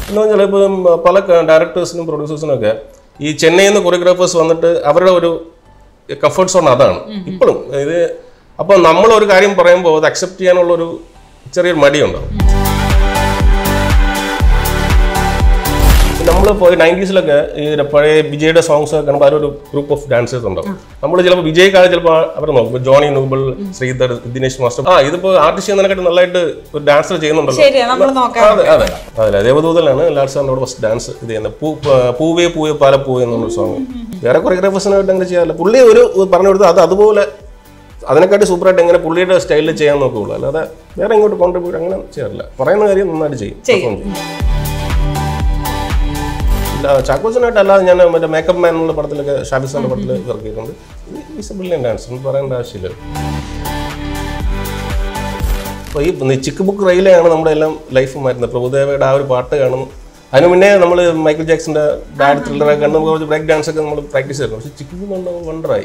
എന്ന് പറഞ്ഞാൽ ഇപ്പം പല ഡയറക്ടേഴ്സിനും പ്രൊഡ്യൂസേഴ്സിനും ഒക്കെ ഈ ചെന്നൈയിൽ നിന്ന് കൊറിയോഗ്രാഫേഴ്സ് വന്നിട്ട് അവരുടെ ഒരു കംഫർട്ട് സോൺ അതാണ് ഇപ്പോഴും ഇത് അപ്പോൾ നമ്മൾ ഒരു കാര്യം പറയുമ്പോൾ അത് അക്സെപ്റ്റ് ചെയ്യാനുള്ള ഒരു ചെറിയൊരു മടിയുണ്ടാവും നമ്മൾ പോയി നയൻറ്റീസിലൊക്കെ ഈ പഴയ വിജയുടെ സോങ്സ് ഒക്കെ കാണുമ്പോൾ അവരൊരു ഗ്രൂപ്പ് ഓഫ് ഡാൻസേഴ്സ് ഉണ്ടാവും നമ്മൾ ചിലപ്പോൾ വിജയ്ക്കാതെ ചിലപ്പോൾ അവർ നോക്കും ഇപ്പൊ ജോണി നൂബിൾ ശ്രീധർ ദിനേശ് മാസ്റ്റർ ആ ഇതിപ്പോൾ ആർട്ടിസ്റ്റ് ചെയ്യുന്നതിനെക്കാട്ടി നല്ലതായിട്ട് ഒരു ഡാൻസർ ചെയ്യുന്നുണ്ടല്ലോ ശരിയാ നമ്മൾ നോക്കാം അതെ അതെ അതെ ദേവദൂതലാണ് ലാൽ സാറിനോട് ഫസ്റ്റ് ഡാൻസ് ഇത് ചെയ്യുന്നത് പൂ പ- പൂവേ പൂവേ പാല പൂവേ എന്നുള്ള സോങ് വേറെ കൊറിയോഗ്രാഫേഴ്സിനായിട്ട് അങ്ങനെ ചെയ്യാറില്ല പുള്ളി ഒരു പറഞ്ഞു കൊടുത്ത് അത് അതുപോലെ അതിനെക്കാട്ടി സൂപ്പറായിട്ട് എങ്ങനെ പുള്ളിയുടെ സ്റ്റൈലിൽ ചെയ്യാൻ നോക്കുകയുള്ളൂ അല്ലാതെ വേറെ ഇങ്ങോട്ട് കോൺട്രിബ്യൂട്ട് അങ്ങനെ ചെയ്യാറില്ല പറയുന്ന കാര്യം നന്നായിട്ട് ചെയ്യും ചെയ്യും. perform ചെയ്യും ഇല്ല ചാക്കോച്ചനായിട്ട് അല്ലാതെ ഞാൻ മറ്റേ മേക്കപ്പ് മാൻ എന്നുള്ള പടത്തിലൊക്കെ ഷാബി സാറിന്റെ പടത്തിൽ വർക്ക് ചെയ്തിട്ടുണ്ട് ഈസ് ബ്രില്യൻ ഡാൻസ് ഒന്നും പറയേണ്ട ആവശ്യമില്ല അപ്പോൾ ഈ ചിക്ക് ബുക്ക് റെയിലാണ് നമ്മുടെ എല്ലാം ലൈഫ് മാറ്റുന്നത് പ്രഭുദേവയുടെ ആ ഒരു പാട്ട് കാണുന്നു അതിന് മുന്നേ നമ്മൾ മൈക്കിൾ ജാക്സന്റെ ബാഡ് ത്രില്ലറൊക്കെ കണ്ട് നമുക്ക് കുറച്ച് ബ്രേക്ക് ഡാൻസ് ഒക്കെ നമ്മൾ പ്രാക്ടീസ് ചെയ്തിരുന്നു പക്ഷേ ചിക്ക് ബുക്ക് കണ്ട് വണ്ടറായി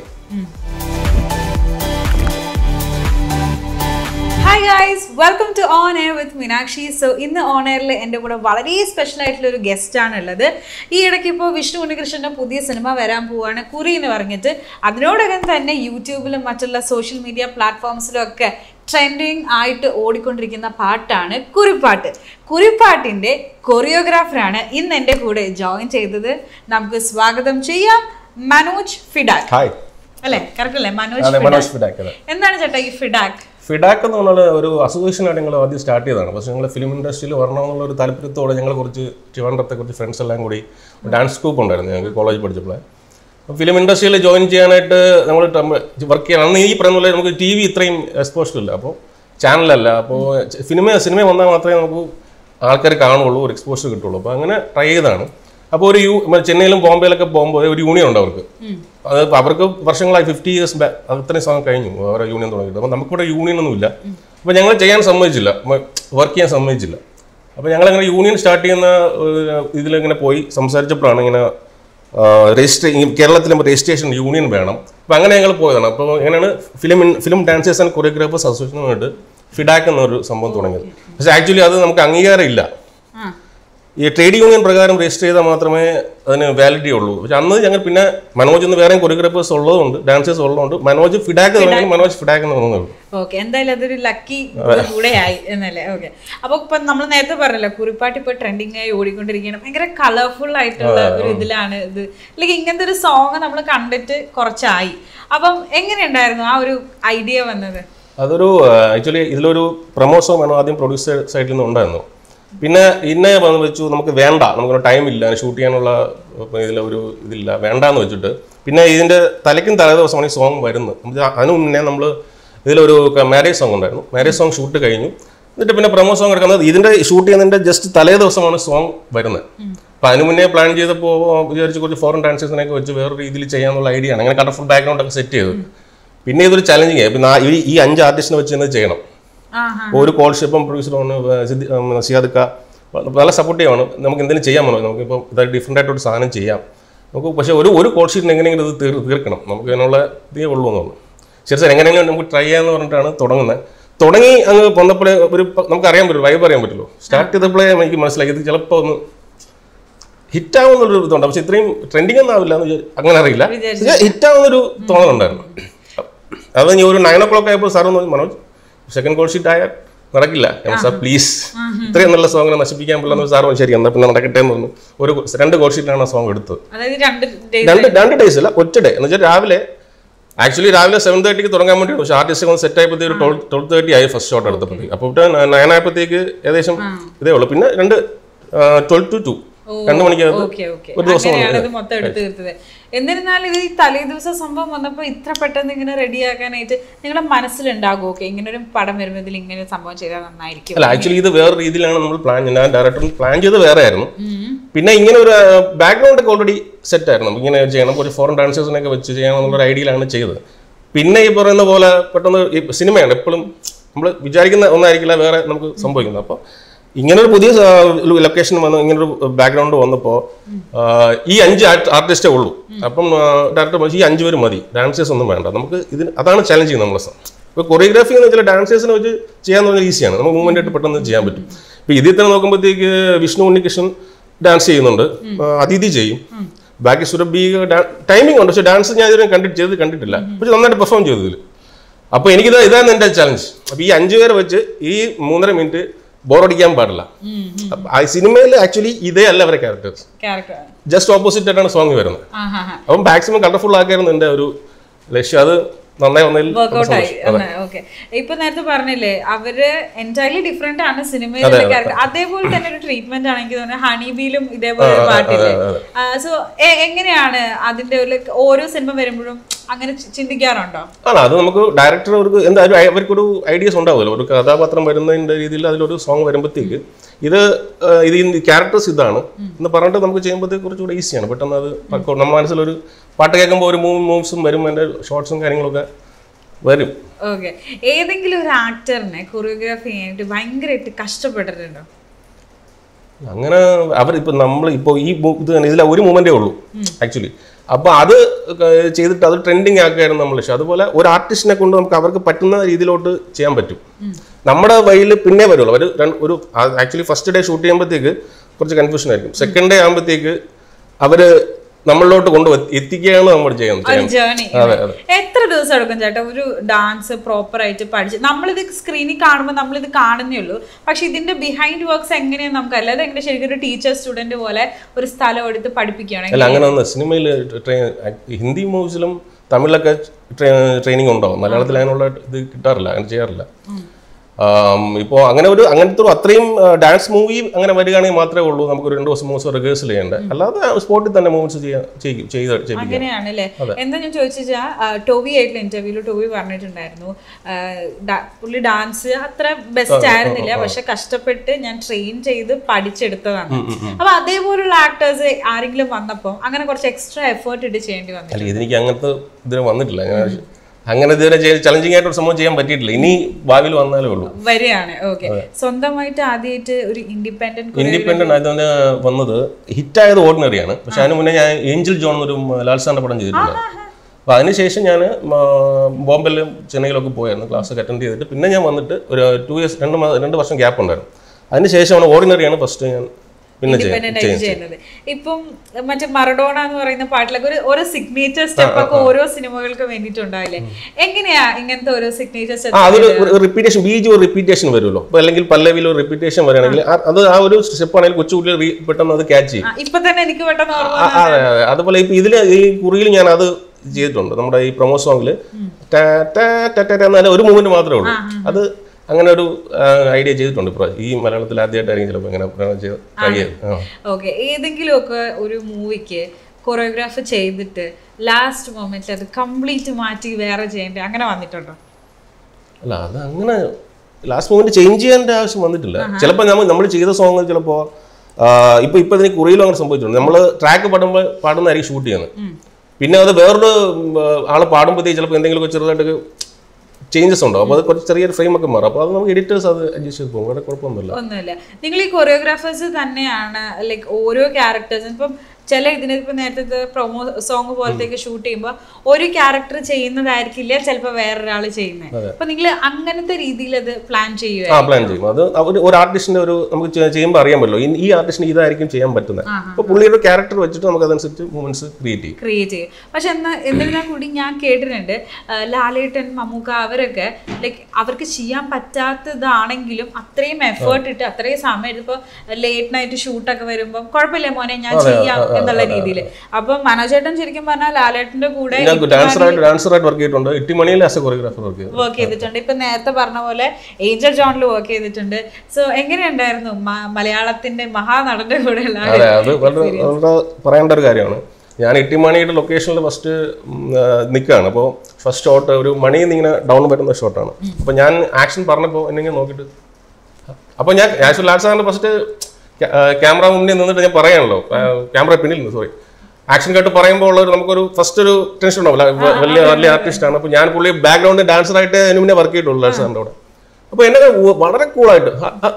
hi guys welcome to on air with Meenakshi so ഇന്ന് ഓൺ എയറിൽ എൻ്റെ കൂടെ വളരെ സ്പെഷ്യൽ ആയിട്ടുള്ള ഒരു ഗസ്റ്റ് ആണ് ഉള്ളത് ഈ ഇടയ്ക്ക് ഇപ്പോൾ വിഷ്ണു ഉണ്ണികൃഷ്ണൻ്റെ പുതിയ സിനിമ വരാൻ പോവാണ് കുറി എന്ന് പറഞ്ഞിട്ട് അതിനോടകം തന്നെ യൂട്യൂബിലും മറ്റുള്ള സോഷ്യൽ മീഡിയ പ്ലാറ്റ്ഫോംസിലും ഒക്കെ ട്രെൻഡിങ് ആയിട്ട് ഓടിക്കൊണ്ടിരിക്കുന്ന പാട്ടാണ് കുറിപ്പാട്ട് കുറിപ്പാട്ടിൻ്റെ കൊറിയോഗ്രാഫറാണ് ഇന്ന് എൻ്റെ കൂടെ ജോയിൻ ചെയ്തത് നമുക്ക് സ്വാഗതം ചെയ്യാം മനോജ് ഫിഡാക് ഹായ് അല്ലേ കറക്റ്റ് അല്ലേ മനോജ് അതെ ഫിഡാക് മനോജ് ഫിഡാക്ക് അതെ എന്താണ് ചേട്ടാ ഈ ഫിഡാക് ഫിഡാക്ക് എന്ന് പറഞ്ഞാൽ ഒരു അസോസിയേഷൻ ആയിട്ട് ഞങ്ങൾ ആദ്യം സ്റ്റാർട്ട് ചെയ്തതാണ് പക്ഷേ ഞങ്ങൾ ഫിലിം ഇൻഡസ്ട്രിയിൽ വരണമെന്നുള്ള ഒരു താല്പര്യത്തോടെ ഞങ്ങൾ കുറച്ച് ട്രിവാൻഡ്രത്തെ കുറച്ച് ഫ്രണ്ട്സ് എല്ലാം കൂടി ഡാൻസ് ഗ്രൂപ്പ് ഉണ്ടായിരുന്നു ഞങ്ങൾക്ക് കോളേജ് പഠിച്ചപ്പോൾ അപ്പോൾ ഫിലിം ഇൻഡസ്ട്രിയിൽ ജോയിൻ ചെയ്യാനായിട്ട് നമ്മൾ വർക്ക് ചെയ്യാൻ അന്ന് ഈ പറയുന്ന പോലെ നമുക്ക് ടി വി ഇത്രയും എക്സ്പോഷർ ഇല്ല അപ്പോൾ ചാനലല്ല അപ്പോൾ സിനിമ സിനിമ വന്നാൽ മാത്രമേ നമുക്ക് ആൾക്കാർ കാണുള്ളൂ ഒരു എക്സ്പോഷർ കിട്ടുള്ളൂ അപ്പോൾ അങ്ങനെ ട്രൈ ചെയ്തതാണ് അപ്പോൾ ഒരു യു ചെന്നൈയിലും ബോംബെയിലൊക്കെ പോകുമ്പോൾ ഒരു യൂണിയൻ ഉണ്ട് അവർക്ക് അത് ഇപ്പൊ അവർക്ക് വർഷങ്ങളായി ഫിഫ്റ്റി ഇയേഴ്സ് ബാക്ക് അത്രയും സമയം കഴിഞ്ഞു അവരുടെ യൂണിയൻ തുടങ്ങിയിട്ട് അപ്പോൾ നമുക്കിവിടെ യൂണിയൻ ഒന്നും ഇല്ല അപ്പോൾ ഞങ്ങൾ ചെയ്യാൻ സമ്മതിച്ചില്ല വർക്ക് ചെയ്യാൻ സമ്മതിച്ചില്ല അപ്പോൾ ഞങ്ങൾ അങ്ങനെ യൂണിയൻ സ്റ്റാർട്ട് ചെയ്യുന്ന ഇതിലിങ്ങനെ പോയി സംസാരിച്ചപ്പോഴാണ് ഇങ്ങനെ രജിസ്റ്റർ കേരളത്തിലും രജിസ്ട്രേഷൻ യൂണിയൻ വേണം അപ്പോൾ അങ്ങനെ ഞങ്ങൾ പോയതാണ് അപ്പോൾ എങ്ങനെയാണ് film film dancers and choreographers അസോസിയേഷനുമായിട്ട് ഫിഡാക്ക് എന്നൊരു സംഭവം തുടങ്ങിയത് പക്ഷേ ആക്ച്വലി അത് നമുക്ക് അംഗീകാരം ഇല്ല ആ ഈ ട്രേഡ് യൂണിയൻ പ്രകാരം രജിസ്റ്റർ ചെയ്താൽ മാത്രമേ അതിന് വാലിഡിറ്റി ഉള്ളൂ പക്ഷെ അന്ന് ഞങ്ങൾ പിന്നെ മനോജ് എന്ന് വേറെയും കൊറിയോഗ്രാഫേഴ്സ് ഉള്ളതുകൊണ്ട് ഡാൻസേഴ്സ് ഉള്ളതുകൊണ്ട് മനോജ് ഫിഡാക്ക് തുടങ്ങി മനോജ് ഫിഡാക്ക് എന്ന് തോന്നുന്നുള്ളൂ ഓക്കെ എന്തായാലും അതൊരു ലക്കി കൂടെ ആയി എന്നല്ലേ ഓക്കെ അപ്പൊ ഇപ്പൊ നമ്മൾ നേരത്തെ പറഞ്ഞല്ലോ കുറിപ്പാട്ട് ഇപ്പൊ ട്രെൻഡിങ് ആയി ഓടിക്കൊണ്ടിരിക്കുകയാണ് ഭയങ്കര കളർഫുൾ ആയിട്ടുള്ള ഒരു ഇതിലാണ് ഇത് അല്ലെങ്കിൽ ഇങ്ങനത്തെ ഒരു സോങ് നമ്മൾ കണ്ടിട്ട് കുറച്ചായി അപ്പം എങ്ങനെയുണ്ടായിരുന്നു ആ ഒരു ഐഡിയ വന്നത് അതൊരു ആക്ച്വലി ഇതിലൊരു പ്രമോഷൻ വേണം ആദ്യം പ്രൊഡ്യൂസർ സൈഡിൽ നിന്ന് ഉണ്ടായിരുന്നു പിന്നെ ഇന്നെ വന്ന് വെച്ചു നമുക്ക് വേണ്ട നമുക്കൊരു ടൈം ഇല്ല ഷൂട്ട് ചെയ്യാനുള്ള ഇപ്പം ഇതിലൊരു ഇതില്ല വേണ്ടാന്ന് വെച്ചിട്ട് പിന്നെ ഇതിൻ്റെ തലയ്ക്കും തലേ ദിവസമാണ് ഈ സോങ് വരുന്നത് നമുക്ക് അതിന് മുന്നേ നമ്മൾ ഇതിലൊരു മാരേജ് സോങ് ഉണ്ടായിരുന്നു മാരേജ് സോങ് ഷൂട്ട് കഴിഞ്ഞു എന്നിട്ട് പിന്നെ പ്രമോ സോങ് എടുക്കുന്നത് ഇതിൻ്റെ ഷൂട്ട് ചെയ്യുന്നതിൻ്റെ ജസ്റ്റ് തലേ ദിവസമാണ് സോങ് വരുന്നത് അപ്പോൾ അതിന് മുന്നേ പ്ലാൻ ചെയ്തപ്പോൾ വിചാരിച്ച് കുറച്ച് ഫോറിൻ ഡാൻസേഴ്സിനെയൊക്കെ വെച്ച് വേറെ രീതിയിൽ ചെയ്യാനുള്ള ഐഡിയ ആണ് അങ്ങനെ കളർഫുൾ ബാക്ക്ഗ്രൗണ്ട് ഒക്കെ സെറ്റ് ചെയ്തു പിന്നെ ഇതൊരു ചലഞ്ചിങ് ആയി പിന്നെ ആ- ഈ ഈ അഞ്ച് ആർട്ടിസ്റ്റിനെ വെച്ച് തന്നെ ചെയ്യണം ആഹാ അപ്പോൾ ഒരു കോൾ ഷിപ്പം പ്രൊഡ്യൂസറാണ് സിയാദക്ക നല്ല സപ്പോർട്ടീവാണ് നമുക്ക് എന്തെങ്കിലും ചെയ്യാൻ പറ്റുമോ നമുക്കിപ്പോൾ ഇതായിട്ട് ഡിഫറെൻ്റ് ആയിട്ടൊരു സാധനം ചെയ്യാം നമുക്ക് പക്ഷേ ഒരു ഒരു കോൾ ഷീറ്റിന് എങ്ങനെയെങ്കിലും ഇത് തീർ തീർക്കണം നമുക്ക് അതിനുള്ള ഇതേ ഉള്ളൂ എന്ന് പറഞ്ഞു ശരി സാർ എങ്ങനെയെങ്കിലും നമുക്ക് ട്രൈ ചെയ്യാമെന്ന് പറഞ്ഞിട്ടാണ് തുടങ്ങുന്നത് തുടങ്ങി അങ്ങ് വന്നപ്പോഴേ ഒരു പ- നമുക്ക് അറിയാൻ പറ്റും വൈബ് അറിയാൻ പറ്റുള്ളൂ സ്റ്റാർട്ട് ചെയ്തപ്പോഴേ എനിക്ക് മനസ്സിലായി ഇത് ചിലപ്പോൾ ഒന്ന് ഹിറ്റ് ആവുന്നൊരു ഇതുണ്ട് പക്ഷെ ഇത്രയും ട്രെൻഡിങ് ഒന്നും ആവില്ല എന്ന് വിചാ- അങ്ങനെ അറിയില്ല ഹിറ്റ് ആവുന്നൊരു തോന്നലുണ്ടായിരുന്നു അത് ഇനി ഒരു നയൻ ഒ ക്ലോക്ക് ആയപ്പോൾ സാർ ഒന്ന് മനോജ് സെക്കൻഡ് കോൾ ഷീറ്റ് ആയാൽ നടക്കില്ല സാർ പ്ലീസ് ഇത്രയും നല്ല സോങ്ങിനെ നശിപ്പിക്കാൻ പറ്റില്ലെന്ന് സാർ ശരി എന്നാൽ പിന്നെ നടക്കട്ടെ എന്ന് പറഞ്ഞു ഒരു രണ്ട് കോൾ ഷീറ്റിലാണ് ആ സോങ് എടുത്തത് അതായത് രണ്ട് days രണ്ട് രണ്ട് ഡേയ്സ് അല്ല ഒറ്റ ഡേ എന്ന് വെച്ചാൽ രാവിലെ ആക്ച്വലി രാവിലെ സെവൻ തേർട്ടിക്ക് തുടങ്ങാൻ വേണ്ടി പക്ഷേ ആർട്ടിസ്റ്റ് ഒന്ന് സെറ്റ് ആയപ്പോഴത്തേക്ക് ഒരു ട്വൽവ് ട്വൽവ് തേർട്ടി ആയി ഫസ്റ്റ് ഷോട്ട് എടുത്തപ്പോഴത്തേക്ക് അപ്പോൾ നയൻ ആയപ്പോഴത്തേക്ക് ഏകദേശം ഇതേ ഉള്ളൂ പിന്നെ രണ്ട് ട്വൽവ് ടു ടു രണ്ട് മണിക്കകത്ത് ഓക്കെ ഓക്കെ ഒരു ദിവസം അങ്ങനെയാണ് ഇത് മൊത്തം എടുത്ത് തീർത്തത് എന്നിരുന്നാലും ഇത് ഈ തലേ ദിവസം സംഭവം വന്നപ്പോൾ ഇത്ര പെട്ടെന്ന് ഇങ്ങനെ റെഡിയാക്കാനായിട്ട് നിങ്ങളുടെ മനസ്സിലുണ്ടാകും ഓക്കെ ഇങ്ങനെ ഒരു പടം വരുമ്പോൾ ഇതിൽ ഇങ്ങനെ ഒരു സംഭവം ചെയ്താൽ നന്നായിരിക്കും അല്ല ആക്ച്വലി ഇത് വേറെ രീതിയിലാണ് നമ്മൾ പ്ലാൻ ഞാൻ ഡയറക്ടർ പ്ലാൻ ചെയ്ത് വേറെ ആയിരുന്നു പിന്നെ ഇങ്ങനെ ഒരു ബാക്ക്ഗ്രൗണ്ട് ഒക്കെ ഓൾറെഡി സെറ്റ് ആയിരുന്നു നമുക്ക് ഇങ്ങനെ ചെയ്യണം ഒരു ഫോറിൻ ഡാൻസേഴ്സിനൊക്കെ വെച്ച് ചെയ്യണം എന്നുള്ള ഐഡിയയിലാണ് ചെയ്തത് പിന്നെ ഈ പറയുന്ന പോലെ പെട്ടെന്ന് ഈ സിനിമയാണ് എപ്പോഴും നമ്മൾ വിചാരിക്കുന്ന ഒന്നായിരിക്കില്ല വേറെ നമുക്ക് സംഭവിക്കുന്നത് അപ്പോൾ ഇങ്ങനെ ഒരു പുതിയ ലൊക്കേഷൻ വന്ന് ഇങ്ങനെ ഒരു ബാക്ക്ഗ്രൗണ്ട് വന്നപ്പോൾ ഈ അഞ്ച് ആർട്ടിസ്റ്റേ ഉള്ളൂ അപ്പം ഡയറക്ടർ ഈ അഞ്ച് പേര് മതി ഡാൻസേഴ്സ് ഒന്നും വേണ്ട നമുക്ക് ഇതിന് അതാണ് ചലഞ്ച് ചെയ്യുന്നത് നമ്മളെ ഇപ്പോൾ കൊറിയോഗ്രാഫി എന്ന് വെച്ചാൽ ഡാൻസേഴ്സിനെ വെച്ച് ചെയ്യാൻ പറഞ്ഞാൽ ഈസിയാണ് നമുക്ക് മൂവ്മെന്റ് ആയിട്ട് പെട്ടെന്ന് ചെയ്യാൻ പറ്റും ഇപ്പോൾ ഇതിൽ തന്നെ നോക്കുമ്പോഴത്തേക്ക് വിഷ്ണു ഉണ്ണികൃഷ്ണൻ ഡാൻസ് ചെയ്യുന്നുണ്ട് ആ, അതിഥി ചെയ്യും ബാക്കി സുരഭി ടൈമിംഗ് ഉണ്ട് പക്ഷെ ഡാൻസ് ഞാൻ ഇതുവരെ കണ്ടിട്ട് ചെയ്ത് കണ്ടിട്ടില്ല പക്ഷെ നന്നായിട്ട് പെർഫോം ചെയ്തു ഇതിൽ അപ്പോൾ എനിക്കിത് ഇതാണ് എൻ്റെ ചലഞ്ച് അപ്പോൾ ഈ അഞ്ചു പേരെ വെച്ച് ഈ മൂന്നര മിനിറ്റ് ബോറടിക്കാൻ പാടില്ല അപ്പൊ ആ സിനിമയിൽ ആക്ച്വലി ഇതേ അല്ല അവരെ ക്യാരക്ടേഴ്സ് ക്യാരക്ടർ ജസ്റ്റ് ഓപ്പോസിറ്റ് ആയിട്ടാണ് സോങ് വരുന്നത് ആ ഹാ ഹാ അപ്പം മാക്സിമം കളർഫുൾ ആക്കായിരുന്നു എൻ്റെ ഒരു ലക്ഷ്യം അത് നന്നായി വന്നതിൽ വർക്ക്ഔട്ട് ആയി ഓക്കെ ഇപ്പൊ നേരത്തെ പറഞ്ഞില്ലേ അവര് എൻറ്റയർലി ഡിഫറെന്റ് ആണ് സിനിമയിലെ ക്യാരക്ടർ അതേപോലെ തന്നെ ഒരു ട്രീറ്റ്മെന്റ് ആണ് എനിക്ക് തോന്നുന്നത് ഹണിബീലും ഇതേപോലെ ഒരു പാട്ടില്ലേ സോ എങ്ങനെയാണ് അതിന്റെ ഒരു like, ഓരോ സിനിമ വരുമ്പോഴും അങ്ങനെ ചി- ചിന്തിക്കാറുണ്ടോ ആണ് അത് നമുക്ക് ഡയറക്ടർ അവർക്ക് എന്തായാലും അയ- അവർക്കൊരു ഐഡിയസ് ഉണ്ടാവുമല്ലോ ഒരു കഥാപാത്രം വരുന്നതിൻ്റെ രീതിയിൽ അതിലൊരു സോങ് വരുമ്പോഴത്തേക്ക് ഇത് ആ, ഇത് ക്യാരക്ടേഴ്സ് ഇതാണ് എന്ന് പറഞ്ഞിട്ട് നമുക്ക് ചെയ്യുമ്പോഴത്തേക്ക് കുറച്ചുകൂടി ഈസിയാണ് പെട്ടെന്ന് അത് പക്ക- നമ്മുടെ മനസ്സിലൊരു പാട്ട് കേൾക്കുമ്പോൾ ഒരു മൂവ് മൂവ്സും വരും അതിൻ്റെ ഷോർട്സും കാര്യങ്ങളൊക്കെ വരും ഓക്കെ ഏതെങ്കിലും ഒരു ആക്ടറിനെ കൊറിയോഗ്രാഫി ചെയ്യാനായിട്ട് ഭയങ്കരമായിട്ട് കഷ്ടപ്പെട്ടിട്ടുണ്ടോ അങ്ങനെ അവർ ഇപ്പൊ നമ്മൾ ഇപ്പോൾ ഈ മൂ- ഇത് തന്നെ ഇതിൽ ഒരു മൂമെന്റേ ഉള്ളൂ ആക്ച്വലി അപ്പൊ അത് ക- ചെയ്തിട്ട് അത് ട്രെൻഡിങ് ആക്കുകയായിരുന്നു നമ്മൾ ലക്ഷ്യം അതുപോലെ ഒരു ആർട്ടിസ്റ്റിനെ കൊണ്ട് നമുക്ക് അവർക്ക് പറ്റുന്ന രീതിയിലോട്ട് ചെയ്യാൻ പറ്റും നമ്മുടെ വഴിയിൽ പിന്നെ വരുള്ളൂ അവർ ഒരു ആക്ച്വലി ഫസ്റ്റ് ഡേ ഷൂട്ട് ചെയ്യുമ്പോഴത്തേക്ക് കുറച്ച് കൺഫ്യൂഷൻ ആയിരിക്കും സെക്കൻഡ് ഡേ ആകുമ്പോഴത്തേക്ക് അവര് നമ്മളിലോട്ട് കൊണ്ട് എത്തിക്കുകയാണ് നമ്മൾ ചെയ്യുന്നത് ഒരു ജേർണി അതെ അതെ എത്ര ദിവസം എടുക്കും ചേട്ടാ ഒരു ഡാൻസ് പ്രോപ്പർ ആയിട്ട് പഠിച്ച് നമ്മളിത് സ്ക്രീനിൽ കാണുമ്പോൾ നമ്മളിത് കാണുന്നേ ഉള്ളൂ പക്ഷെ ഇതിന്റെ ബിഹൈൻഡ് വർക്ക്സ് എങ്ങനെയാണ് നമുക്ക് അല്ലാതെ എങ്ങനെ ശരിക്കും ഒരു ടീച്ചർ സ്റ്റുഡന്റ് പോലെ ഒരു സ്ഥലം എടുത്ത് പഠിപ്പിക്കുകയാണെങ്കിൽ അല്ല അങ്ങനെ ഒന്ന് സിനിമയിൽ ഹിന്ദി മൂവ്സിലും തമിഴിലൊക്കെ ട്രെയിനിങ് ഉണ്ടാവും മലയാളത്തിൽ അതിനുള്ള ഇത് കിട്ടാറില്ല അങ്ങനെ ചെയ്യാറില്ല ഇപ്പോൾ അങ്ങനെ ഒരു അങ്ങനത്തെ ഒരു അത്രയും ഡാൻസ് മൂവി അങ്ങനെ വരികയാണെങ്കിൽ മാത്രമേ ഉള്ളൂ നമുക്ക് ഒരു രണ്ട് ദിവസം മൂന്ന് ദിവസം റിഹേഴ്സൽ ചെയ്യേണ്ടത് അല്ലാതെ സ്പോട്ടിൽ തന്നെ മൂവ്സ് ചെയ്യാൻ ചെയ്യും ചെയ്ത് ചെയ്യിപ്പിക്കാം അങ്ങനെയാണ് അല്ലേ എന്താ ഞാൻ ചോദിച്ചാ ടോവി ആയിട്ടുള്ള ഇന്റർവ്യൂല് ടോവി പറഞ്ഞിട്ടുണ്ടായിരുന്നു ആ, ഡാ- പുള്ളി ഡാൻസ് അത്ര ബെസ്റ്റ് ആയിരുന്നില്ല പക്ഷെ കഷ്ടപ്പെട്ട് ഞാൻ ട്രെയിൻ ചെയ്ത് പഠിച്ചെടുത്തതാണ് അപ്പൊ അതേപോലുള്ള ആക്ടേഴ്സ് ആരെങ്കിലും വന്നപ്പോ അങ്ങനെ കുറച്ച് എക്സ്ട്രാ എഫേർട്ട് ഇട്ട് ചെയ്യേണ്ടി വന്നു അല്ല ഇതെനിക്ക് അങ്ങനത്തെ ഇതിന് വന്നിട്ടില്ല അങ്ങനെ അങ്ങനെ ഇതുവരെ ചലഞ്ചിങ് ആയിട്ടൊരു സംഭവം ചെയ്യാൻ പറ്റിയിട്ടില്ല ഇനി ഭാവിയിൽ വന്നാലേ ഉള്ളൂ വരികയാണ് ഓക്കെ സ്വന്തമായിട്ട് ആദ്യമായിട്ട് ഒരു ഇൻഡിപെൻഡന്റ് ഇൻഡിപെൻഡന്റ് ആയതുകൊണ്ട് വന്നത് ഹിറ്റായത് ഓർഡിനറിയാണ് പക്ഷെ അതിന് മുന്നേ ഞാൻ ഏഞ്ചൽ ജോൺ എന്നൊരു ലാൽ സാറിന്റെ പടം ചെയ്തിട്ടുണ്ട് അപ്പൊ അതിനുശേഷം ഞാൻ ബോംബെയിലും ചെന്നൈയിലൊക്കെ പോയായിരുന്നു ക്ലാസ് ഒക്കെ അറ്റൻഡ് ചെയ്തിട്ട് പിന്നെ ഞാൻ വന്നിട്ട് ഒരു ടു ഇയേഴ്സ് രണ്ട് മാ- രണ്ട് വർഷം ഗ്യാപ്പ് ഉണ്ടായിരുന്നു അതിനുശേഷമാണ് ഓർഡിനറിയാണ് ഫസ്റ്റ് ഞാൻ പിന്നെ ചെയ്യാൻ ഇൻഡിപെൻഡന്റ് ആയിട്ട് ചെയ്യുന്നത് ഇപ്പം മറ്റേ മറഡോണ എന്ന് പറയുന്ന പാട്ടിലൊക്കെ ഒരു ഓരോ സിഗ്നേച്ചർ സ്റ്റെപ്പ് ഒക്കെ ഓരോ സിനിമകൾക്ക് വേണ്ടിയിട്ടുണ്ടാവില്ലേ എങ്ങനെയാ ഇങ്ങനത്തെ ഓരോ സിഗ്നേച്ചർ ആ സ്റ്റെപ്പ് അതൊരു റിപ്പീറ്റേഷൻ ബീജ് ഒരു റിപ്പീറ്റേഷൻ വരുമല്ലോ അപ്പൊ അല്ലെങ്കിൽ പല്ലവിയിൽ ഒരു റിപ്പീറ്റേഷൻ വരികയാണെങ്കിൽ ആ- അത് ആ ഒരു സ്റ്റെപ്പ് ആണെങ്കിൽ കൊച്ചുകുട്ടികൾ re- പെട്ടെന്ന് അത് ക്യാച്ച് ചെയ്യും ഇപ്പൊ തന്നെ എനിക്ക് പെട്ടെന്ന് ഓർമ്മ ആ, അതെ അതെ അതുപോലെ ഇപ്പൊ ഇതില് ഈ കുറിയിൽ ഞാൻ അത് ചെയ്തിട്ടുണ്ട് നമ്മുടെ ഈ പ്രൊമോ സോങ്ങിൽ ഒരു മൂമെന്റ് മാത്രമേ ഉള്ളൂ അത് അങ്ങനെ ഒരു ഐഡിയ ചെയ്തിട്ടുണ്ട് ഇപ്പൊ ഈ മലയാളത്തിൽ ആദ്യമായിട്ടായിരിക്കും ചിലപ്പോൾ ഇങ്ങനെ ട്രൈ ചെയ്ത് ആ. ഓക്കെ ഏതെങ്കിലും ഒക്കെ ഒരു മൂവിക്ക് കൊറിയോഗ്രാഫ് ചെയ്തിട്ട് ലാസ്റ്റ് മൊമെന്റിൽ അത് കംപ്ലീറ്റ് മാറ്റി വേറെ ചെയ്യേണ്ട അങ്ങനെ വന്നിട്ടുണ്ടോ അല്ല അത് അങ്ങനെ ലാസ്റ്റ് മൊമെന്റ് ചേഞ്ച് ചെയ്യേണ്ട ആവശ്യം വന്നിട്ടില്ല ചിലപ്പോൾ നമ്മൾ നമ്മൾ ചെയ്ത സോങ് ചിലപ്പോൾ ഇപ്പൊ ഇപ്പൊ ഇതിന് കുറിയിലും അങ്ങനെ സംഭവിച്ചിട്ടുണ്ട് നമ്മൾ ട്രാക്ക് പാടുമ്പോൾ പാടുന്നതായിരിക്കും ഷൂട്ട് ചെയ്യുന്നത് പിന്നെ അത് വേറൊരു ഉം, ആള് പാടുമ്പോഴത്തേക്ക് ചിലപ്പോൾ എന്തെങ്കിലുമൊക്കെ ചെറുതായിട്ട് ചേഞ്ചസ് ഉണ്ടാവും അപ്പോൾ അത് കുറച്ച് ചെറിയൊരു ഫ്രെയിം ഒക്കെ മാറും അപ്പോൾ അത് നമുക്ക് എഡിറ്റേഴ്സ് അത് അഡ്ജസ്റ്റ് ചെയ്ത് പോകും വേറെ കുഴപ്പമൊന്നുമില്ല ഒന്നുമില്ല നിങ്ങൾ ഈ കൊറിയോഗ്രാഫേഴ്സ് തന്നെയാണ് ലൈക്ക് ഓരോ ക്യാരക്ടേഴ്സും ഇപ്പം ചില ഇതിന് ഇപ്പം നേരത്തെ പ്രൊമോ സോങ് പോലത്തേക്ക് ഷൂട്ട് ചെയ്യുമ്പോൾ ഒരു ക്യാരക്ടർ ചെയ്യുന്നതായിരിക്കില്ല ചിലപ്പോൾ വേറൊരാൾ ചെയ്യുന്നത് അപ്പൊ നിങ്ങൾ അങ്ങനത്തെ രീതിയിൽ അത് പ്ലാൻ ചെയ്യുക ആ പ്ലാൻ ചെയ്യും അത് ഒരു ഒരു ആർട്ടിസ്റ്റിന്റെ ഒരു നമുക്ക് ചെ- ചെയ്യുമ്പോൾ അറിയാൻ പറ്റുമല്ലോ ഈ- ഈ ആർട്ടിസ്റ്റിന് ഇതായിരിക്കും ചെയ്യാൻ പറ്റുന്നത് അപ്പോൾ പുള്ളിയുടെ ക്യാരക്ടർ വെച്ചിട്ട് നമുക്ക് അതനുസരിച്ച് മൂവ്മെന്റ്സ് ക്രിയേറ്റ് ചെയ്യും ക്രിയേറ്റ് ചെയ്യും പക്ഷെ എന്നാ എന്നിരുന്നാൽ കൂടി ഞാൻ കേട്ടിട്ടുണ്ട് ആ, ലാലേട്ടൻ മമ്മൂക്ക അവരൊക്കെ ലൈക്ക് അവർക്ക് ചെയ്യാൻ പറ്റാത്തതാണെങ്കിലും അത്രയും എഫേർട്ട് ഇട്ട് അത്രയും സമയം എടുത്ത് ഇപ്പോൾ ലേറ്റ് നൈറ്റ് ഷൂട്ടൊക്കെ വരുമ്പോൾ കുഴപ്പമില്ല മോനെ ഞാൻ ചെയ്യാം എന്നുള്ള രീതിയിൽ അപ്പം മനോജേട്ടൻ ശരിക്കും പറഞ്ഞാൽ ലാലേട്ടന്റെ കൂടെ ഞാൻ ഡാൻസറായിട്ട് ഡാൻസറായിട്ട് വർക്ക് ചെയ്തിട്ടുണ്ട് ഇട്ടിമണിയിൽ ആസ് എ കൊറിയോഗ്രാഫർ വർക്ക് ചെയ്തു വർക്ക് ചെയ്തിട്ടുണ്ട് ഇപ്പൊ നേരത്തെ പറഞ്ഞ പോലെ ഏഞ്ചൽ ജോണിൽ വർക്ക് ചെയ്തിട്ടുണ്ട് സോ എങ്ങനെയുണ്ടായിരുന്നു മ- മലയാളത്തിന്റെ മഹാനടന്റെ കൂടെയുള്ള ആ ഒരു അതെ അത് വളരെ വളരെ പറയേണ്ട ഒരു കാര്യമാണ് ഞാൻ ഇട്ടിമണിയുടെ ലൊക്കേഷനിൽ ഫസ്റ്റ് നിൽക്കുകയാണ് അപ്പോൾ ഫസ്റ്റ് ഷോട്ട് ഒരു മണിയിൽ നിന്ന് ഇങ്ങനെ ഡൗൺ വരുന്ന ഷോട്ടാണ് അപ്പോൾ ഞാൻ ആക്ഷൻ പറഞ്ഞപ്പോൾ എന്നെ ഇങ്ങനെ നോക്കിയിട്ട് അപ്പോൾ ഞാൻ ആക്ച്വൽ ലാൽ സാറിന്റെ ഫസ്റ്റ് ക്യാമറ മുന്നിൽ നിന്നിട്ട് ഞാൻ പറയാണല്ലോ ക്യാമറ പിന്നിൽ നിന്ന് സോറി ആക്ഷൻ കേട്ട് പറയുമ്പോൾ ഉള്ള ഒരു നമുക്കൊരു ഫസ്റ്റ് ഒരു ടെൻഷൻ ഉണ്ടാവില്ല വ- വലിയ വലിയ ആർട്ടിസ്റ്റ് ആണ് അപ്പോൾ ഞാൻ പുള്ളി ബാക്ക്ഗ്രൗണ്ട് ഡാൻസറായിട്ട് അതിന് മുന്നേ വർക്ക് ചെയ്തിട്ടുള്ളൂ ലാൽ സാറിൻ്റെ അവിടെ അപ്പോൾ എന്നെ ഉ- വളരെ കൂളായിട്ട്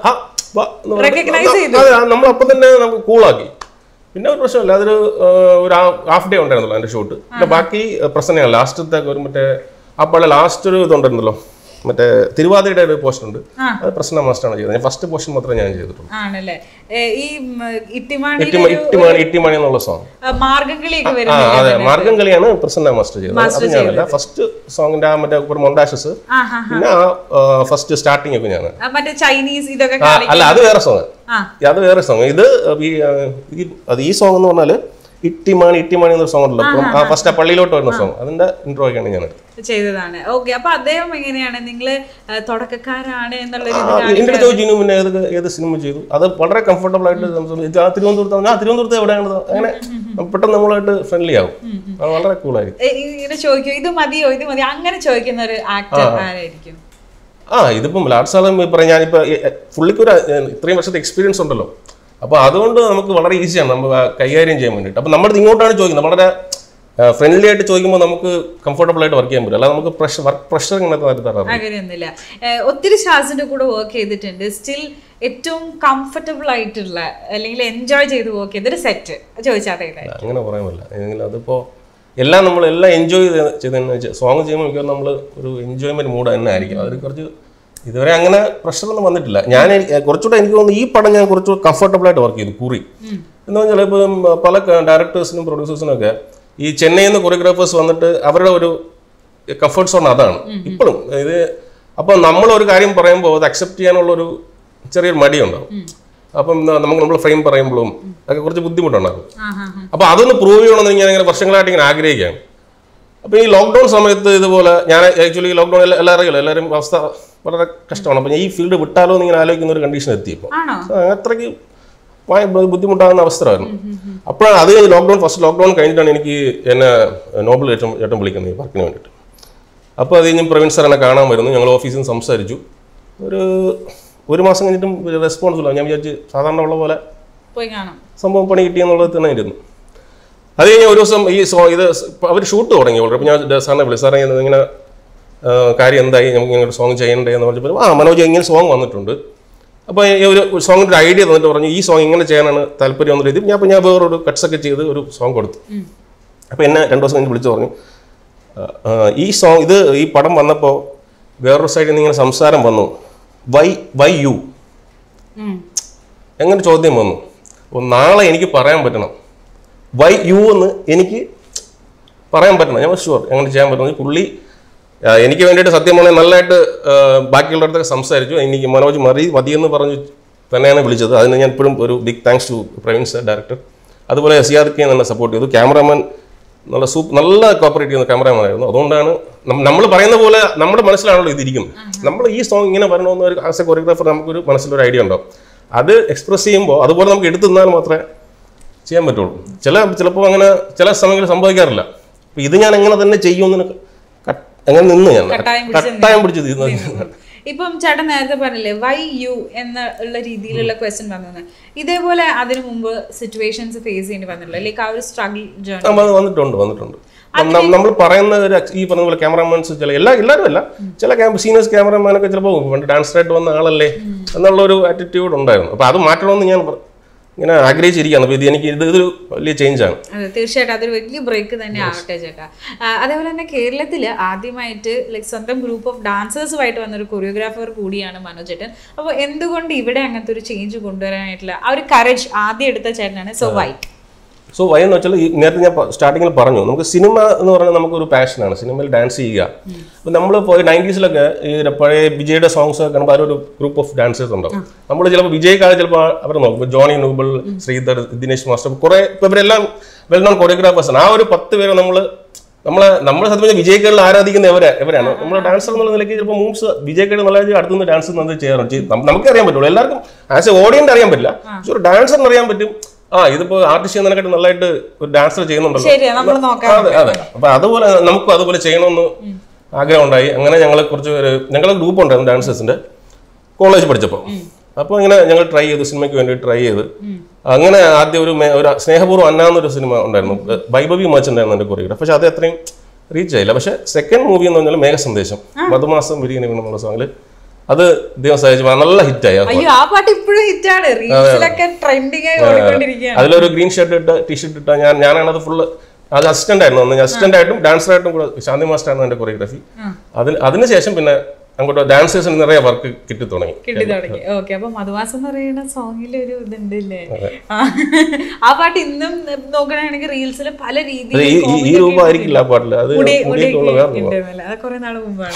Recognize ചെയ്തു. നമ്മൾ അപ്പം തന്നെ നമുക്ക് കൂളാക്കി പിന്നെ ഒരു പ്രശ്നമില്ല അതൊരു ആ, ഒരു ഹാഫ് ഡേ ഉണ്ടായിരുന്നല്ലോ അതിന്റെ ഷൂട്ട് പിന്നെ ബാക്കി പ്രശ്നമാണ് ലാസ്റ്റത്തെ ഒരു മറ്റേ ആ പഴയ ലാസ്റ്റ് ഒരു ഇതുണ്ടായിരുന്നല്ലോ മറ്റേ തിരുവാതിരയുടെ ഒരു പോർഷൻ ഉണ്ട് ആ. അത് പ്രശ്ന മാസ്റ്ററാണ് ചെയ്തത് ഞാൻ ഫസ്റ്റ് പോർഷൻ മാത്രമേ ഞാൻ ചെയ്തിട്ടുള്ളൂ ആണല്ലേ ഏ, ഈ ഉം, ഇട്ടിമാണി ഇട്ടിമണി ഇട്ടിമണി ഇട്ടിമണി എന്നുള്ള സോങ് മാർഗംകളിയൊക്കെ ആ വരുന്നില്ലേ അതെ മാർഗം കളിയാണ് പ്രസന്ന മാസ്റ്റർ ചെയ്തത് അത് ഞാനല്ല ഫസ്റ്റ് സോങ്ങിന്റെ ആ മറ്റേ ഒരു മൊണ്ടാഷസ് ആ ഹാ പിന്നെ ആ ഫസ്റ്റ് സ്റ്റാർട്ടിംഗ് ഒക്കെ ഞാൻ മറ്റേ ചൈനീസ് ഇതൊക്കെ ആ, അല്ല അത് വേറെ സോങ് ആ അത് വേറെ സോങ് ഇത് ഈ ആ, ഈ- അത് ഈ സോങ് എന്ന് പറഞ്ഞാല് ഇട്ടിമാണി ഇട്ടിമാണി എന്നൊരു സോങ് ഉണ്ടല്ലോ അപ്പം ആ ഫസ്റ്റ് ആ പള്ളിയിലോട്ട് വരുന്ന സോങ് അതിന്റെ ഇൻട്രോ ഒക്കെയാണ് ഞാൻ എടുത്തത്. ചെയ്തതാണ് ഓക്കെ അപ്പൊ അദ്ദേഹം എങ്ങനെയാണ് നിങ്ങള് ആ, തുടക്കക്കാരാണ് എന്നുള്ള ഒരു ആ, എന്റെ അടുത്ത് ചോദിച്ചു പിന്നെ ഏത് ഏത് സിനിമ ചെയ്തു അത് വളരെ കംഫർട്ടബിൾ ആയിട്ട് സംസാരിച്ചു. ഇത് ആ തിരുവനന്തപുരത്ത് ആ തിരുവനന്തപുരത്ത് എവിടെയാണത് അങ്ങനെ പെട്ടെന്ന് നമ്മളായിട്ട് ഫ്രണ്ട്ലി ആവും അത് വളരെ കൂളായിരിക്കും ഏ, ഇങ്ങനെ ചോദിക്കും ഇത് മതിയോ ഇത് മതിയോ അങ്ങനെ ചോദിക്കുന്ന ഒരു ആക്ടർ ആരായിരിക്കും ആ ഇതിപ്പം ലാഡ്സാളം പറയാം ഞാനിപ്പോൾ പുള്ളിക്ക് ഒരു ഇത്രയും വർഷത്തെ എക്സ്പീരിയൻസ് ഉണ്ടല്ലോ അപ്പോൾ അതുകൊണ്ട് നമുക്ക് വളരെ ഈസിയാണ് നമ്മൾ ആ കൈകാര്യം ചെയ്യാൻ വേണ്ടിയിട്ട് അപ്പോൾ നമ്മുടെ ഇങ്ങോട്ടാണ് ചോദിക്കുന്നത് വളരെ ഫ്രണ്ട്ലി ആയിട്ട് ചോദിക്കുമ്പോൾ നമുക്ക് കംഫർട്ടബിൾ ആയിട്ട് വർക്ക് ചെയ്യാൻ പറ്റും അല്ലാതെ നമുക്ക് പ്രഷർ വർക്ക് പ്രഷർ ഇങ്ങനെ തരാൻ തരാറില്ല അങ്ങനെയൊന്നുമില്ല ഏ, ഒത്തിരി സ്റ്റാർസിന്റെ കൂടെ വർക്ക് ചെയ്തിട്ടുണ്ട് സ്റ്റിൽ ഏറ്റവും കംഫർട്ടബിൾ ആയിട്ടുള്ള അല്ലെങ്കിൽ എൻജോയ് ചെയ്ത് വർക്ക് ചെയ്തൊരു സെറ്റ് ചോദിച്ചാൽ അതേതായി അങ്ങനെ പറയാൻ പറ്റില്ല എങ്കിലും അതിപ്പോൾ എല്ലാം നമ്മൾ എല്ലാം എൻജോയ് ചെയ്തതെന്ന് വെച്ചാൽ സോങ് ചെയ്യുമ്പോൾ മിക്കവാറും നമ്മൾ ഒരു എൻജോയ്മെന്റ് മൂഡ് തന്നെ ആയിരിക്കും അതിൽ കുറച്ച് ഇതുവരെ അങ്ങനെ പ്രഷറൊന്നും വന്നിട്ടില്ല ഞാൻ എ- കുറച്ചുകൂടെ എനിക്ക് തോന്നുന്നു ഈ പടം ഞാൻ കുറച്ചുകൂടെ കംഫർട്ടബിൾ ആയിട്ട് വർക്ക് ചെയ്തു കുറി എന്ന് പറഞ്ഞാൽ ഇപ്പം പല ഡയറക്ടേഴ്സിനും പ്രൊഡ്യൂസേഴ്സിനും ഒക്കെ ഈ ചെന്നൈയിൽ നിന്ന് കൊറിയോഗ്രാഫേഴ്സ് വന്നിട്ട് അവരുടെ ഒരു കംഫർട്ട് സോൺ അതാണ് ഇപ്പോഴും ഇത് അപ്പോൾ നമ്മൾ ഒരു കാര്യം പറയുമ്പോൾ അത് അക്സെപ്റ്റ് ചെയ്യാനുള്ള ഒരു ചെറിയൊരു മടിയുണ്ടാവും അപ്പം ന- നമുക്ക് നമ്മൾ ഫ്രെയിം പറയുമ്പോഴും ഒക്കെ കുറച്ച് ബുദ്ധിമുട്ടുണ്ടാകും ആ ഹാ ഹാ അപ്പൊ അതൊന്ന് പ്രൂവ് ചെയ്യണമെന്ന് ഞാൻ ഇങ്ങനെ വർഷങ്ങളായിട്ട് ഇങ്ങനെ ആഗ്രഹിക്കുകയാണ് അപ്പൊ ഈ ലോക്ക്ഡൌൺ സമയത്ത് ഇതുപോലെ ഞാൻ ആക്ച്വലി ലോക്ക്ഡൌൺ എല്ലാവരും അറിയില്ല എല്ലാവരും അവസ്ഥ വളരെ കഷ്ടമാണ് അപ്പൊ ഞാൻ ഈ ഫീൽഡ് വിട്ടാലോ എന്ന് ഇങ്ങനെ ആലോചിക്കുന്ന ഒരു കണ്ടീഷൻ എത്തിയപ്പോൾ ആണോ അത്രയ്ക്ക് ഭയ- ബുദ്ധിമുട്ടാകുന്ന അവസ്ഥയായിരുന്നു അപ്പോഴാണ് അത് കഴിഞ്ഞ് ലോക്ക്ഡൌൺ ഫസ്റ്റ് ലോക്ക്ഡൌൺ കഴിഞ്ഞിട്ടാണ് എനിക്ക് എന്നെ നോബൽ ചേട്ടൻ ചേട്ടൻ വിളിക്കുന്നത് ഈ വർക്കിന് വേണ്ടിയിട്ട് അപ്പോൾ അത് കഴിഞ്ഞ് പ്രവീൺ സാർ എന്നെ കാണാൻ വരുന്നു ഞങ്ങൾ ഓഫീസിൽ നിന്ന് സംസാരിച്ചു ഒരു ഒരു മാസം കഴിഞ്ഞിട്ടും റെസ്പോൺസ് ഇല്ല ഞാൻ വിചാരിച്ച് സാധാരണ ഉള്ള പോലെ പോയി കാണാം സംഭവം പണി കിട്ടിയെന്നുള്ളത് തന്നെ ഇരുന്നു അത് കഴിഞ്ഞ് ഒരു ദിവസം ഈ സോ ഇത് അവർ ഷൂട്ട് തുടങ്ങി ഓൾറെഡി അപ്പോൾ ഞാൻ സാറിനെ വിളിച്ചു സാറേ ഇത് ഇങ്ങനെ ആ, കാര്യം എന്തായി നമുക്ക് ഇങ്ങനെ ഒരു സോങ് ചെയ്യണ്ടേ എന്ന് പറഞ്ഞപ്പോൾ ആ മനോജ് ഇങ്ങനെ സോങ് വന്നിട്ടുണ്ട് അപ്പോൾ ഈ ഒരു സോങ്ങിൻ്റെ ഒരു ഐഡിയ തന്നിട്ട് പറഞ്ഞു ഈ സോങ് ഇങ്ങനെ ചെയ്യാനാണ് താല്പര്യം എന്നൊരു ഇത് ഞാൻ അപ്പോൾ ഞാൻ വേറൊരു cuts ഒക്കെ ചെയ്ത് ഒരു സോങ് കൊടുത്തു അപ്പോൾ എന്നെ രണ്ട് ദിവസം കഴിഞ്ഞ് വിളിച്ചു പറഞ്ഞു ആ, ആ, ഈ സോങ് ഇത് ഈ പടം വന്നപ്പോൾ വേറൊരു സൈഡിൽ നിന്ന് ഇങ്ങനെ സംസാരം വന്നു വൈ വൈ യു ഉം. എങ്ങനെ ചോദ്യം വന്നു അപ്പോൾ നാളെ എനിക്ക് പറയാൻ പറ്റണം വൈ യു എന്ന് എനിക്ക് പറയാൻ പറ്റണം ഞാൻ ഷുവർ അങ്ങനെ ചെയ്യാൻ പറ്റണം പുള്ളി ആ, എനിക്ക് വേണ്ടിയിട്ട് സത്യം പറഞ്ഞാൽ നല്ലതായിട്ട് ആ, ബാക്കിയുള്ളവരത്തൊക്കെ സംസാരിച്ചു എനിക്ക് മനോജ് മറി മതിയെന്ന് പറഞ്ഞു തന്നെയാണ് വിളിച്ചത് അതിന് ഞാൻ ഇപ്പോഴും ഒരു big thanks to Praveen sir director അതുപോലെ സിയാദ് കെ എന്നെ സപ്പോർട്ട് ചെയ്തു ക്യാമറാമാൻ നല്ല സൂപ്പ് നല്ല കോപ്പറേറ്റ് ചെയ്യുന്ന ക്യാമറാമാൻ ആയിരുന്നു അതുകൊണ്ടാണ് നമ്മൾ പറയുന്ന പോലെ നമ്മുടെ മനസ്സിലാണല്ലോ ഇതിരിക്കുന്നത് നമ്മൾ ഈ സോങ് ഇങ്ങനെ വരണമെന്ന് ഒരു ആസ് എ കൊറിയോഗ്രാഫർ നമുക്കൊരു മനസ്സിലൊരു ഐഡിയ ഉണ്ടാവും അത് എക്സ്പ്രസ് ചെയ്യുമ്പോൾ അതുപോലെ നമുക്ക് എടുത്തു നിന്നാൽ മാത്രമേ ചെയ്യാൻ പറ്റുള്ളൂ ചില ചിലപ്പോൾ അങ്ങനെ ചില സമയങ്ങളിൽ സംഭവിക്കാറില്ല അപ്പൊ ഇത് ഞാൻ എങ്ങനെ തന്നെ ചെയ്യുമെന്ന് കട്ട്- അങ്ങനെ നിന്ന് ഞാൻ കട്ടായം പിടിച്ച് കട്ടായം പിടിച്ച് തീർന്നു ഇപ്പം ചേട്ടൻ നേരത്തെ പറഞ്ഞില്ലേ വൈ യു എന്നുള്ള രീതിയിലുള്ള ക്വസ്റ്റ്യൻ വന്നത് ഇതേപോലെ അതിനു മുമ്പ് സിറ്റുവേഷൻസ് ഫേസ് ചെയ്യേണ്ടി വന്നിട്ടുള്ളൂ ലൈക്ക് ആ ഒരു സ്ട്രഗിൾ ജേർണി നമ്മൾ വന്നിട്ടുണ്ട് വന്നിട്ടുണ്ട് നമ്മൾ പറയുന്ന ഒരു അക്സ്- ഈ പറഞ്ഞ പോലെ ക്യാമറാമാൻസ് ചില എല്ലാ എല്ലാവരും അല്ല ചില സീനിയേഴ്സ് ക്യാമറാമാനൊക്കെ ചിലപ്പോൾ പണ്ട് ഡാൻസറായിട്ട് വന്ന ആളല്ലേ എന്നുള്ള ഒരു ആറ്റിറ്റ്യൂഡ് ഉണ്ടായിരുന്നു അപ്പോൾ അത് മാറ്റണമെന്ന് ഞാൻ പറ- ഇങ്ങനെ ആഗ്രഹിച്ചിരിക്കുകയാണ് അപ്പോൾ ഇത് എനിക്ക് ഇത് ഇതൊരു വലിയ ചേഞ്ചാണ് അതെ തീർച്ചയായിട്ടും അതൊരു വലിയ ബ്രേക്ക് തന്നെ ആവട്ടെ ചേട്ടാ ആ, അതേപോലെ തന്നെ കേരളത്തിൽ ആദ്യമായിട്ട് ലൈക്ക് സ്വന്തം ഗ്രൂപ്പ് ഓഫ് ഡാൻസേഴ്സുമായിട്ട് വന്നൊരു കൊറിയോഗ്രാഫർ കൂടിയാണ് മനോജ് ചേട്ടൻ അപ്പോൾ എന്തുകൊണ്ട് ഇവിടെ അങ്ങനത്തെ ഒരു ചേഞ്ച് കൊണ്ടുവരാനായിട്ടുള്ള ആ ഒരു കറേജ് ആദ്യം എടുത്ത ചേട്ടനാണ് സോ വൈറ്റ് സോ വൈ എന്ന് വെച്ചാൽ ഈ നേരത്തെ ഞാൻ സ്റ്റാർട്ടിങ്ങിൽ പറഞ്ഞു നമുക്ക് സിനിമ എന്ന് പറയുന്നത് നമുക്കൊരു പാഷനാണ് സിനിമയിൽ ഡാൻസ് ചെയ്യുക അപ്പം നമ്മൾ പോയി നയൻറ്റീസിലൊക്കെ ഈ പഴയ വിജയുടെ സോങ്സ് ഒക്കെ കാണുമ്പോൾ അവരൊരു ഗ്രൂപ്പ് ഓഫ് ഡാൻസേഴ്സ് ഉണ്ടാവും നമ്മൾ ചിലപ്പോൾ വിജയ്ക്കാതെ ചിലപ്പോൾ അവർ നോക്കും ഇപ്പൊ ജോണി നൂബിൾ ശ്രീധർ ദിനേശ് മാസ്റ്റർ കുറേ ഇപ്പം ഇവരെല്ലാം വെൽ നോൺ കൊറിയോഗ്രാഫേഴ്സാണ് ആ ഒരു പത്ത് പേരെ നമ്മൾ നമ്മളെ നമ്മൾ സത്യം പറഞ്ഞാൽ വിജയ്ക്കേളിൽ ആരാധിക്കുന്ന ഇവരെ ഇവരാണ് നമ്മൾ ഡാൻസർ എന്നുള്ള നിലയ്ക്ക് ചിലപ്പോൾ മൂവ്സ് വിജയ്ക്കേട് നല്ല രീതിയിൽ അടുത്തുനിന്ന് ഡാൻസ് നന്നായി ചെയ്യാറുണ്ട് ചെയ്ത് നം- നമുക്ക് അറിയാൻ പറ്റുള്ളൂ എല്ലാവർക്കും ആസ് എ ഓഡിയൻസ് അറിയാൻ പറ്റില്ല പക്ഷെ ഒരു ഡാൻസറിന് അറിയാൻ പറ്റും ആ ഇതിപ്പോ ആർട്ടിസ്റ്റ് ചെയ്യുന്നതിനെക്കാട്ട് നല്ലതായിട്ട് ഒരു ഡാൻസർ ചെയ്യുന്നുണ്ടല്ലോ ശരിയാ നമ്മൾ നോക്കാം അതെ അതെ അപ്പൊ അതുപോലെ നമുക്കും അതുപോലെ ചെയ്യണമെന്ന് ആഗ്രഹം ഉണ്ടായി അങ്ങനെ ഞങ്ങൾ കുറച്ച് പേര് ഞങ്ങളെ ഗ്രൂപ്പ് ഉണ്ടായിരുന്നു ഡാൻസേഴ്സിന്റെ കോളേജ് പഠിച്ചപ്പോൾ അപ്പോൾ ഇങ്ങനെ ഞങ്ങൾ ട്രൈ ചെയ്തു സിനിമയ്ക്ക് വേണ്ടി ട്രൈ ചെയ്ത് അങ്ങനെ ആദ്യം ഒരു മേ- ഒരു സ്നേഹപൂർവ്വം അന്നാന്നൊരു സിനിമ ഉണ്ടായിരുന്നു വൈഭവി മച്ച് ഉണ്ടായിരുന്നു എൻ്റെ കൊറിയോഗ്രാഫ് പക്ഷെ അത് അത്രയും റീച്ച് ആയില്ല പക്ഷെ സെക്കൻഡ് മൂവി എന്ന് പറഞ്ഞാൽ മേഘസന്ദേശം മധുമാസം വിരിയണി എന്നുള്ള സോങ്ങിൽ അത് ദൈവം സഹായിച്ചു നല്ല ഹിറ്റായി ആ അയ്യോ ആ പാട്ട് ഇപ്പോഴും ഹിറ്റാണ് റീൽസിലൊക്കെ ട്രെൻഡിങ് ആയി ഓടിക്കൊണ്ടിരിക്കുകയാണ് അതിലൊരു ഗ്രീൻ ഷർട്ട് ഇട്ട് ടീഷർട്ട് ഇട്ട ഞാൻ ഞാനാണ് അത് ഫുള്ള് അത് അസിസ്റ്റന്റ് ആയിരുന്നു അന്ന് അസിസ്റ്റന്റ് ആയിട്ടും ഡാൻസർ ആയിട്ടും കൂടെ ശാന്തി മാസ്റ്റർ ആയിരുന്നു എന്റെ കൊറിയോഗ്രാഫി അതിന് അതിനുശേഷം പിന്നെ അങ്ങോട്ട് ഡാൻസേഴ്സിന് നിറയെ വർക്ക് കിട്ടി തുടങ്ങി കിട്ടി തുടങ്ങി ഓക്കെ അപ്പൊ മധുവാസം എന്ന് പറയുന്ന സോങ്ങിൽ ഒരു ഇതുണ്ട് ഇല്ലേ ആ. ആ പാട്ട് ഇന്നും നോക്കണമെങ്കിൽ റീൽസിൽ പല അത് രീതിയിൽ ഈ ഈ- ഈ രൂപം ആയിരിക്കില്ല ആ പാട്ടിൽ അത് മുടി മുടിയൊക്കെ ഉള്ള വേറെ രൂപം. ഉണ്ടെന്നല്ല അത് കുറെ നാൾ മുമ്പാണ്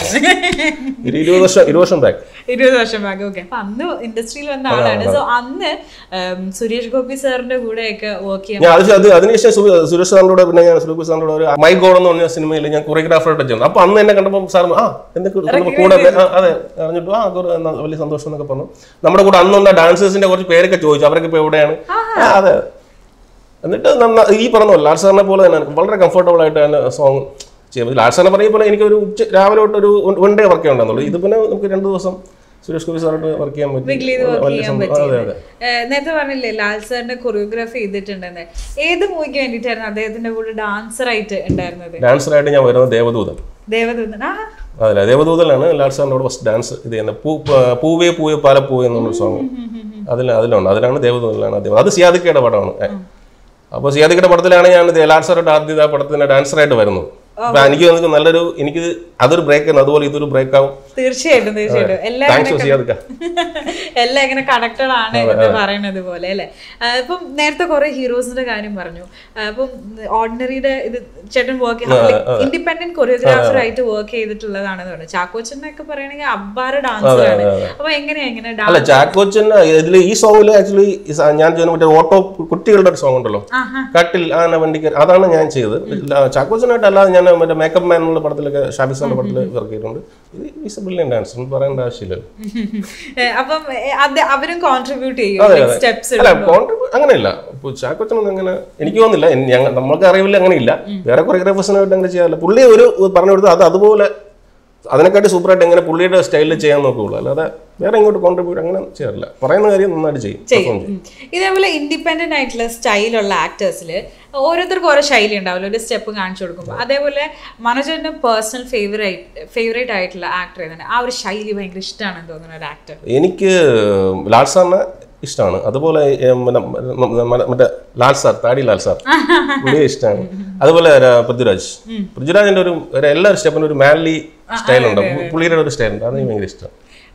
ഒരു ഇരുപത് വർഷം ഇരുപത് വർഷം ബാക്ക് ഇരുപത് വർഷം ബാക്ക് ഓക്കെ അപ്പൊ അന്ന് ഇൻഡസ്ട്രിയിൽ വന്ന ആളാണ് സോ അന്ന് ഉം, സുരേഷ് ഗോപി സാറിന്റെ കൂടെയൊക്കെ വർക്ക് ചെയ്യാൻ ഞാൻ അത് അത് അതിനുശേഷം സു- സുരേഷ് സാറിന്റെ കൂടെ പിന്നെ ഞാൻ സുരേഷ് സാറിന്റെ കൂടെ ഒരു മൈ ഗോഡ് എന്ന് പറഞ്ഞ സിനിമയിൽ ഞാൻ കൊറിയോഗ്രാഫറായിട്ട് ചെയ്യുന്നു അപ്പൊ അന്ന് എന്നെ കണ്ടപ്പോൾ സാർ ആ എന്റെ കൂ- കൂടെ ആ, അതെ അറിഞ്ഞിട്ട് ആ കുറെ എന്നാ വലിയ സന്തോഷം എന്നൊക്കെ പറഞ്ഞു നമ്മുടെ കൂടെ അന്നുണ്ട ഡാൻസേഴ്സിന്റെ കുറച്ച് പേരൊക്കെ ചോദിച്ചു അവരൊക്കെ ഇപ്പൊ എവിടെയാണ് ആ, അതെ എന്നിട്ട് നന്ന- ഈ പറഞ്ഞ പോലെ ലാൽ സാറിനെ പോലെ തന്നെ വളരെ കംഫർട്ടബിൾ ആയിട്ട് തന്നെ സോങ് ചെയ്യുന്നത് ലാൽ സാറിനെ പറയുമ്പോൾ പോലെ എനിക്ക് ഒരു ഉച്ച രാവിലെ തൊട്ട് ഒരു വൺ ഡേ വർക്ക് ചെയ്യണ്ടെന്നുള്ളൂ ഇത് പിന്നെ നമുക്ക് രണ്ട് ദിവസം സുരേഷ് ഗോപി സാറായിട്ട് വർക്ക് ചെയ്യാൻ പറ്റും വീക്കിലി ഇത് വർക്ക് വലിയ ചെയ്യാൻ സന്തോഷം അതെ പറ്റിയത് അതെ ഏഹ് നേരത്തെ പറഞ്ഞില്ലേ ലാൽ സാറിന്റെ കൊറിയോഗ്രാഫി ചെയ്തിട്ടുണ്ടെന്ന് ഏത് മൂവിക്ക് വേണ്ടിയിട്ടായിരുന്നു അദ്ദേഹത്തിന്റെ കൂടെ ഡാൻസർ ആയിട്ട് ഉണ്ടായിരുന്നത് ഡാൻസറായിട്ട് ഞാൻ വരുന്നത് ദേവദൂതൻ ദേവദൂതൻ ആ അതല്ല ദേവദൂതലാണ് ലാൽ സാറിനോട് ഫസ്റ്റ് ഡാൻസ് ഇത് ചെയ്യുന്നത് പൂ പ- പൂവേ പൂവേ പാലപ്പൂവേ എന്നുള്ള സോങ് അതിൽ അതിലുണ്ട് അതിലാണ് ദേവദൂതനിലാണ് ആദ്യം അത് സിയാദിക്കയുടെ പടമാണ് അപ്പോൾ സിയാദിക്കയുടെ പടത്തിലാണ് ഞാൻ ഇത് ലാൽ സാറുടെ ആദ്യത്തെ ആ പടത്തിന്റെ ഡാൻസറായിട്ട് വരുന്നത് അപ്പൊ എനിക്ക് തോന്നുന്നു നല്ലൊരു എനിക്ക് അതൊരു ബ്രേക്ക് ആണ് അതുപോലെ ഇതൊരു ബ്രേക്ക് ആവും തീർച്ചയായിട്ടും തീർച്ചയായിട്ടും എല്ലാം താങ്ക്സ് സിയാദിക്ക എല്ലാം ഇങ്ങനെ കണക്റ്റഡ് ആണ് എന്ന് പറയുന്നത് പോലെ അല്ലെ ഇപ്പം നേരത്തെ കുറെ ഹീറോസിന്റെ കാര്യം പറഞ്ഞു ആ, ഇപ്പം ഓർഡിനറിയുടെ ഇത് ചേട്ടൻ വർക്ക് ഇൻഡിപെൻഡന്റ് കൊറിയോഗ്രാഫർ ആയിട്ട് വർക്ക് ചെയ്തിട്ടുള്ളതാണെന്ന് പറഞ്ഞു ചാക്കോച്ചനൊക്കെ പറയണെങ്കിൽ അബ്ബാറ് ഡാൻസർ ആണ് അപ്പൊ എങ്ങനെയാ എങ്ങനെ അല്ല ചാക്കോച്ചൻ ഇതിൽ ഈ സോങ്ങിൽ ആക്ച്വലി ഞാൻ ചെയ്യുന്ന മറ്റേ ഓട്ടോ കുട്ടികളുടെ ഒരു സോങ് ഉണ്ടല്ലോ കട്ടിൽ ആന വണ്ടിക്ക് അതാണ് ഞാൻ ചെയ്തത് ചാക്കോച്ചനായിട്ട് അല്ലാതെ ഞാൻ മറ്റേ മേക്കപ്പ് മാൻ എന്നുള്ള പടത്തിലൊക്കെ ഷാബി സാറിന്റെ പടത്തിൽ വർക്ക് ചെയ്തിട്ടുണ്ട് ഇത് ഈസ് എ ബ്രില്യൻ ഡാൻസ് ഒന്നും പറയേണ്ട ആവശ്യമില്ലല്ലോ അപ്പം ഏ, അത് അവരും കോൺട്രിബ്യൂട്ട് ചെയ്യും അതെ, അതെ. സ്റ്റെപ്സ് അല്ല കോൺട്രിബ്യൂ അങ്ങനെയില്ല ഇപ്പൊ ചാക്കോച്ചനൊന്നും അങ്ങനെ എനിക്ക് തോന്നുന്നില്ല എൻ- ഞങ്ങ നമ്മൾക്ക് അറിവില്ല അങ്ങനെ ഇല്ല വേറെ കൊറിയോഗ്രാഫേഴ്സിനായിട്ട് അങ്ങനെ ചെയ്യാറില്ല പുള്ളി ഒരു പറഞ്ഞു കൊടുത്ത് അത് അതുപോലെ അതിനെക്കാട്ടി സൂപ്പറായിട്ട് എങ്ങനെ പുള്ളിയുടെ സ്റ്റൈലിൽ ചെയ്യാൻ നോക്കുകയുള്ളൂ അല്ലാതെ വേറെ ഇങ്ങോട്ട് കോൺട്രിബ്യൂട്ട് അങ്ങനെ ചെയ്യാറില്ല പറയുന്ന കാര്യം നന്നായിട്ട് ചെയ്യും perform ചെയ്യും ഉം. ഇതേപോലെ ഇൻഡിപെൻഡന്റ് ആയിട്ടുള്ള സ്റ്റൈലുള്ള ആക്ടേഴ്സിൽ ഓരോരുത്തർക്കും ഓരോ ശൈലി ഉണ്ടാവില്ല ഒരു സ്റ്റെപ്പ് കാണിച്ചു കൊടുക്കുമ്പോൾ അതേപോലെ മനോജന്റെ പേഴ്സണൽ ഫേവറേറ്റ് ഫേവറേറ്റ് ആയിട്ടുള്ള ആക്ടർ ഏതാണ് ആ ഒരു ശൈലി ഭയങ്കര ഇഷ്ടമാണെന്ന് തോന്നുന്ന ഒരു ആക്ടർ എനിക്ക് ലാൽ സാറിനെ ഇഷ്ടമാണ് അതുപോലെ ഏം, പിന്നെ മ- മ- മറ്റേ ലാൽ സാർ താടി ലാൽ സാർ പുള്ളിയെ ഇഷ്ടമാണ് അതുപോലെ ര- പൃഥ്വിരാജ് പൃഥ്വിരാജിന്റെ ഒരു ഒരു എല്ലാ സ്റ്റെപ്പിനും ഒരു മാൻലി സ്റ്റൈലുണ്ട് പുള്ളിയുടെ ഒരു സ്റ്റൈലുണ്ട് അത് എനിക്ക് ഭയങ്കര ഇഷ്ടം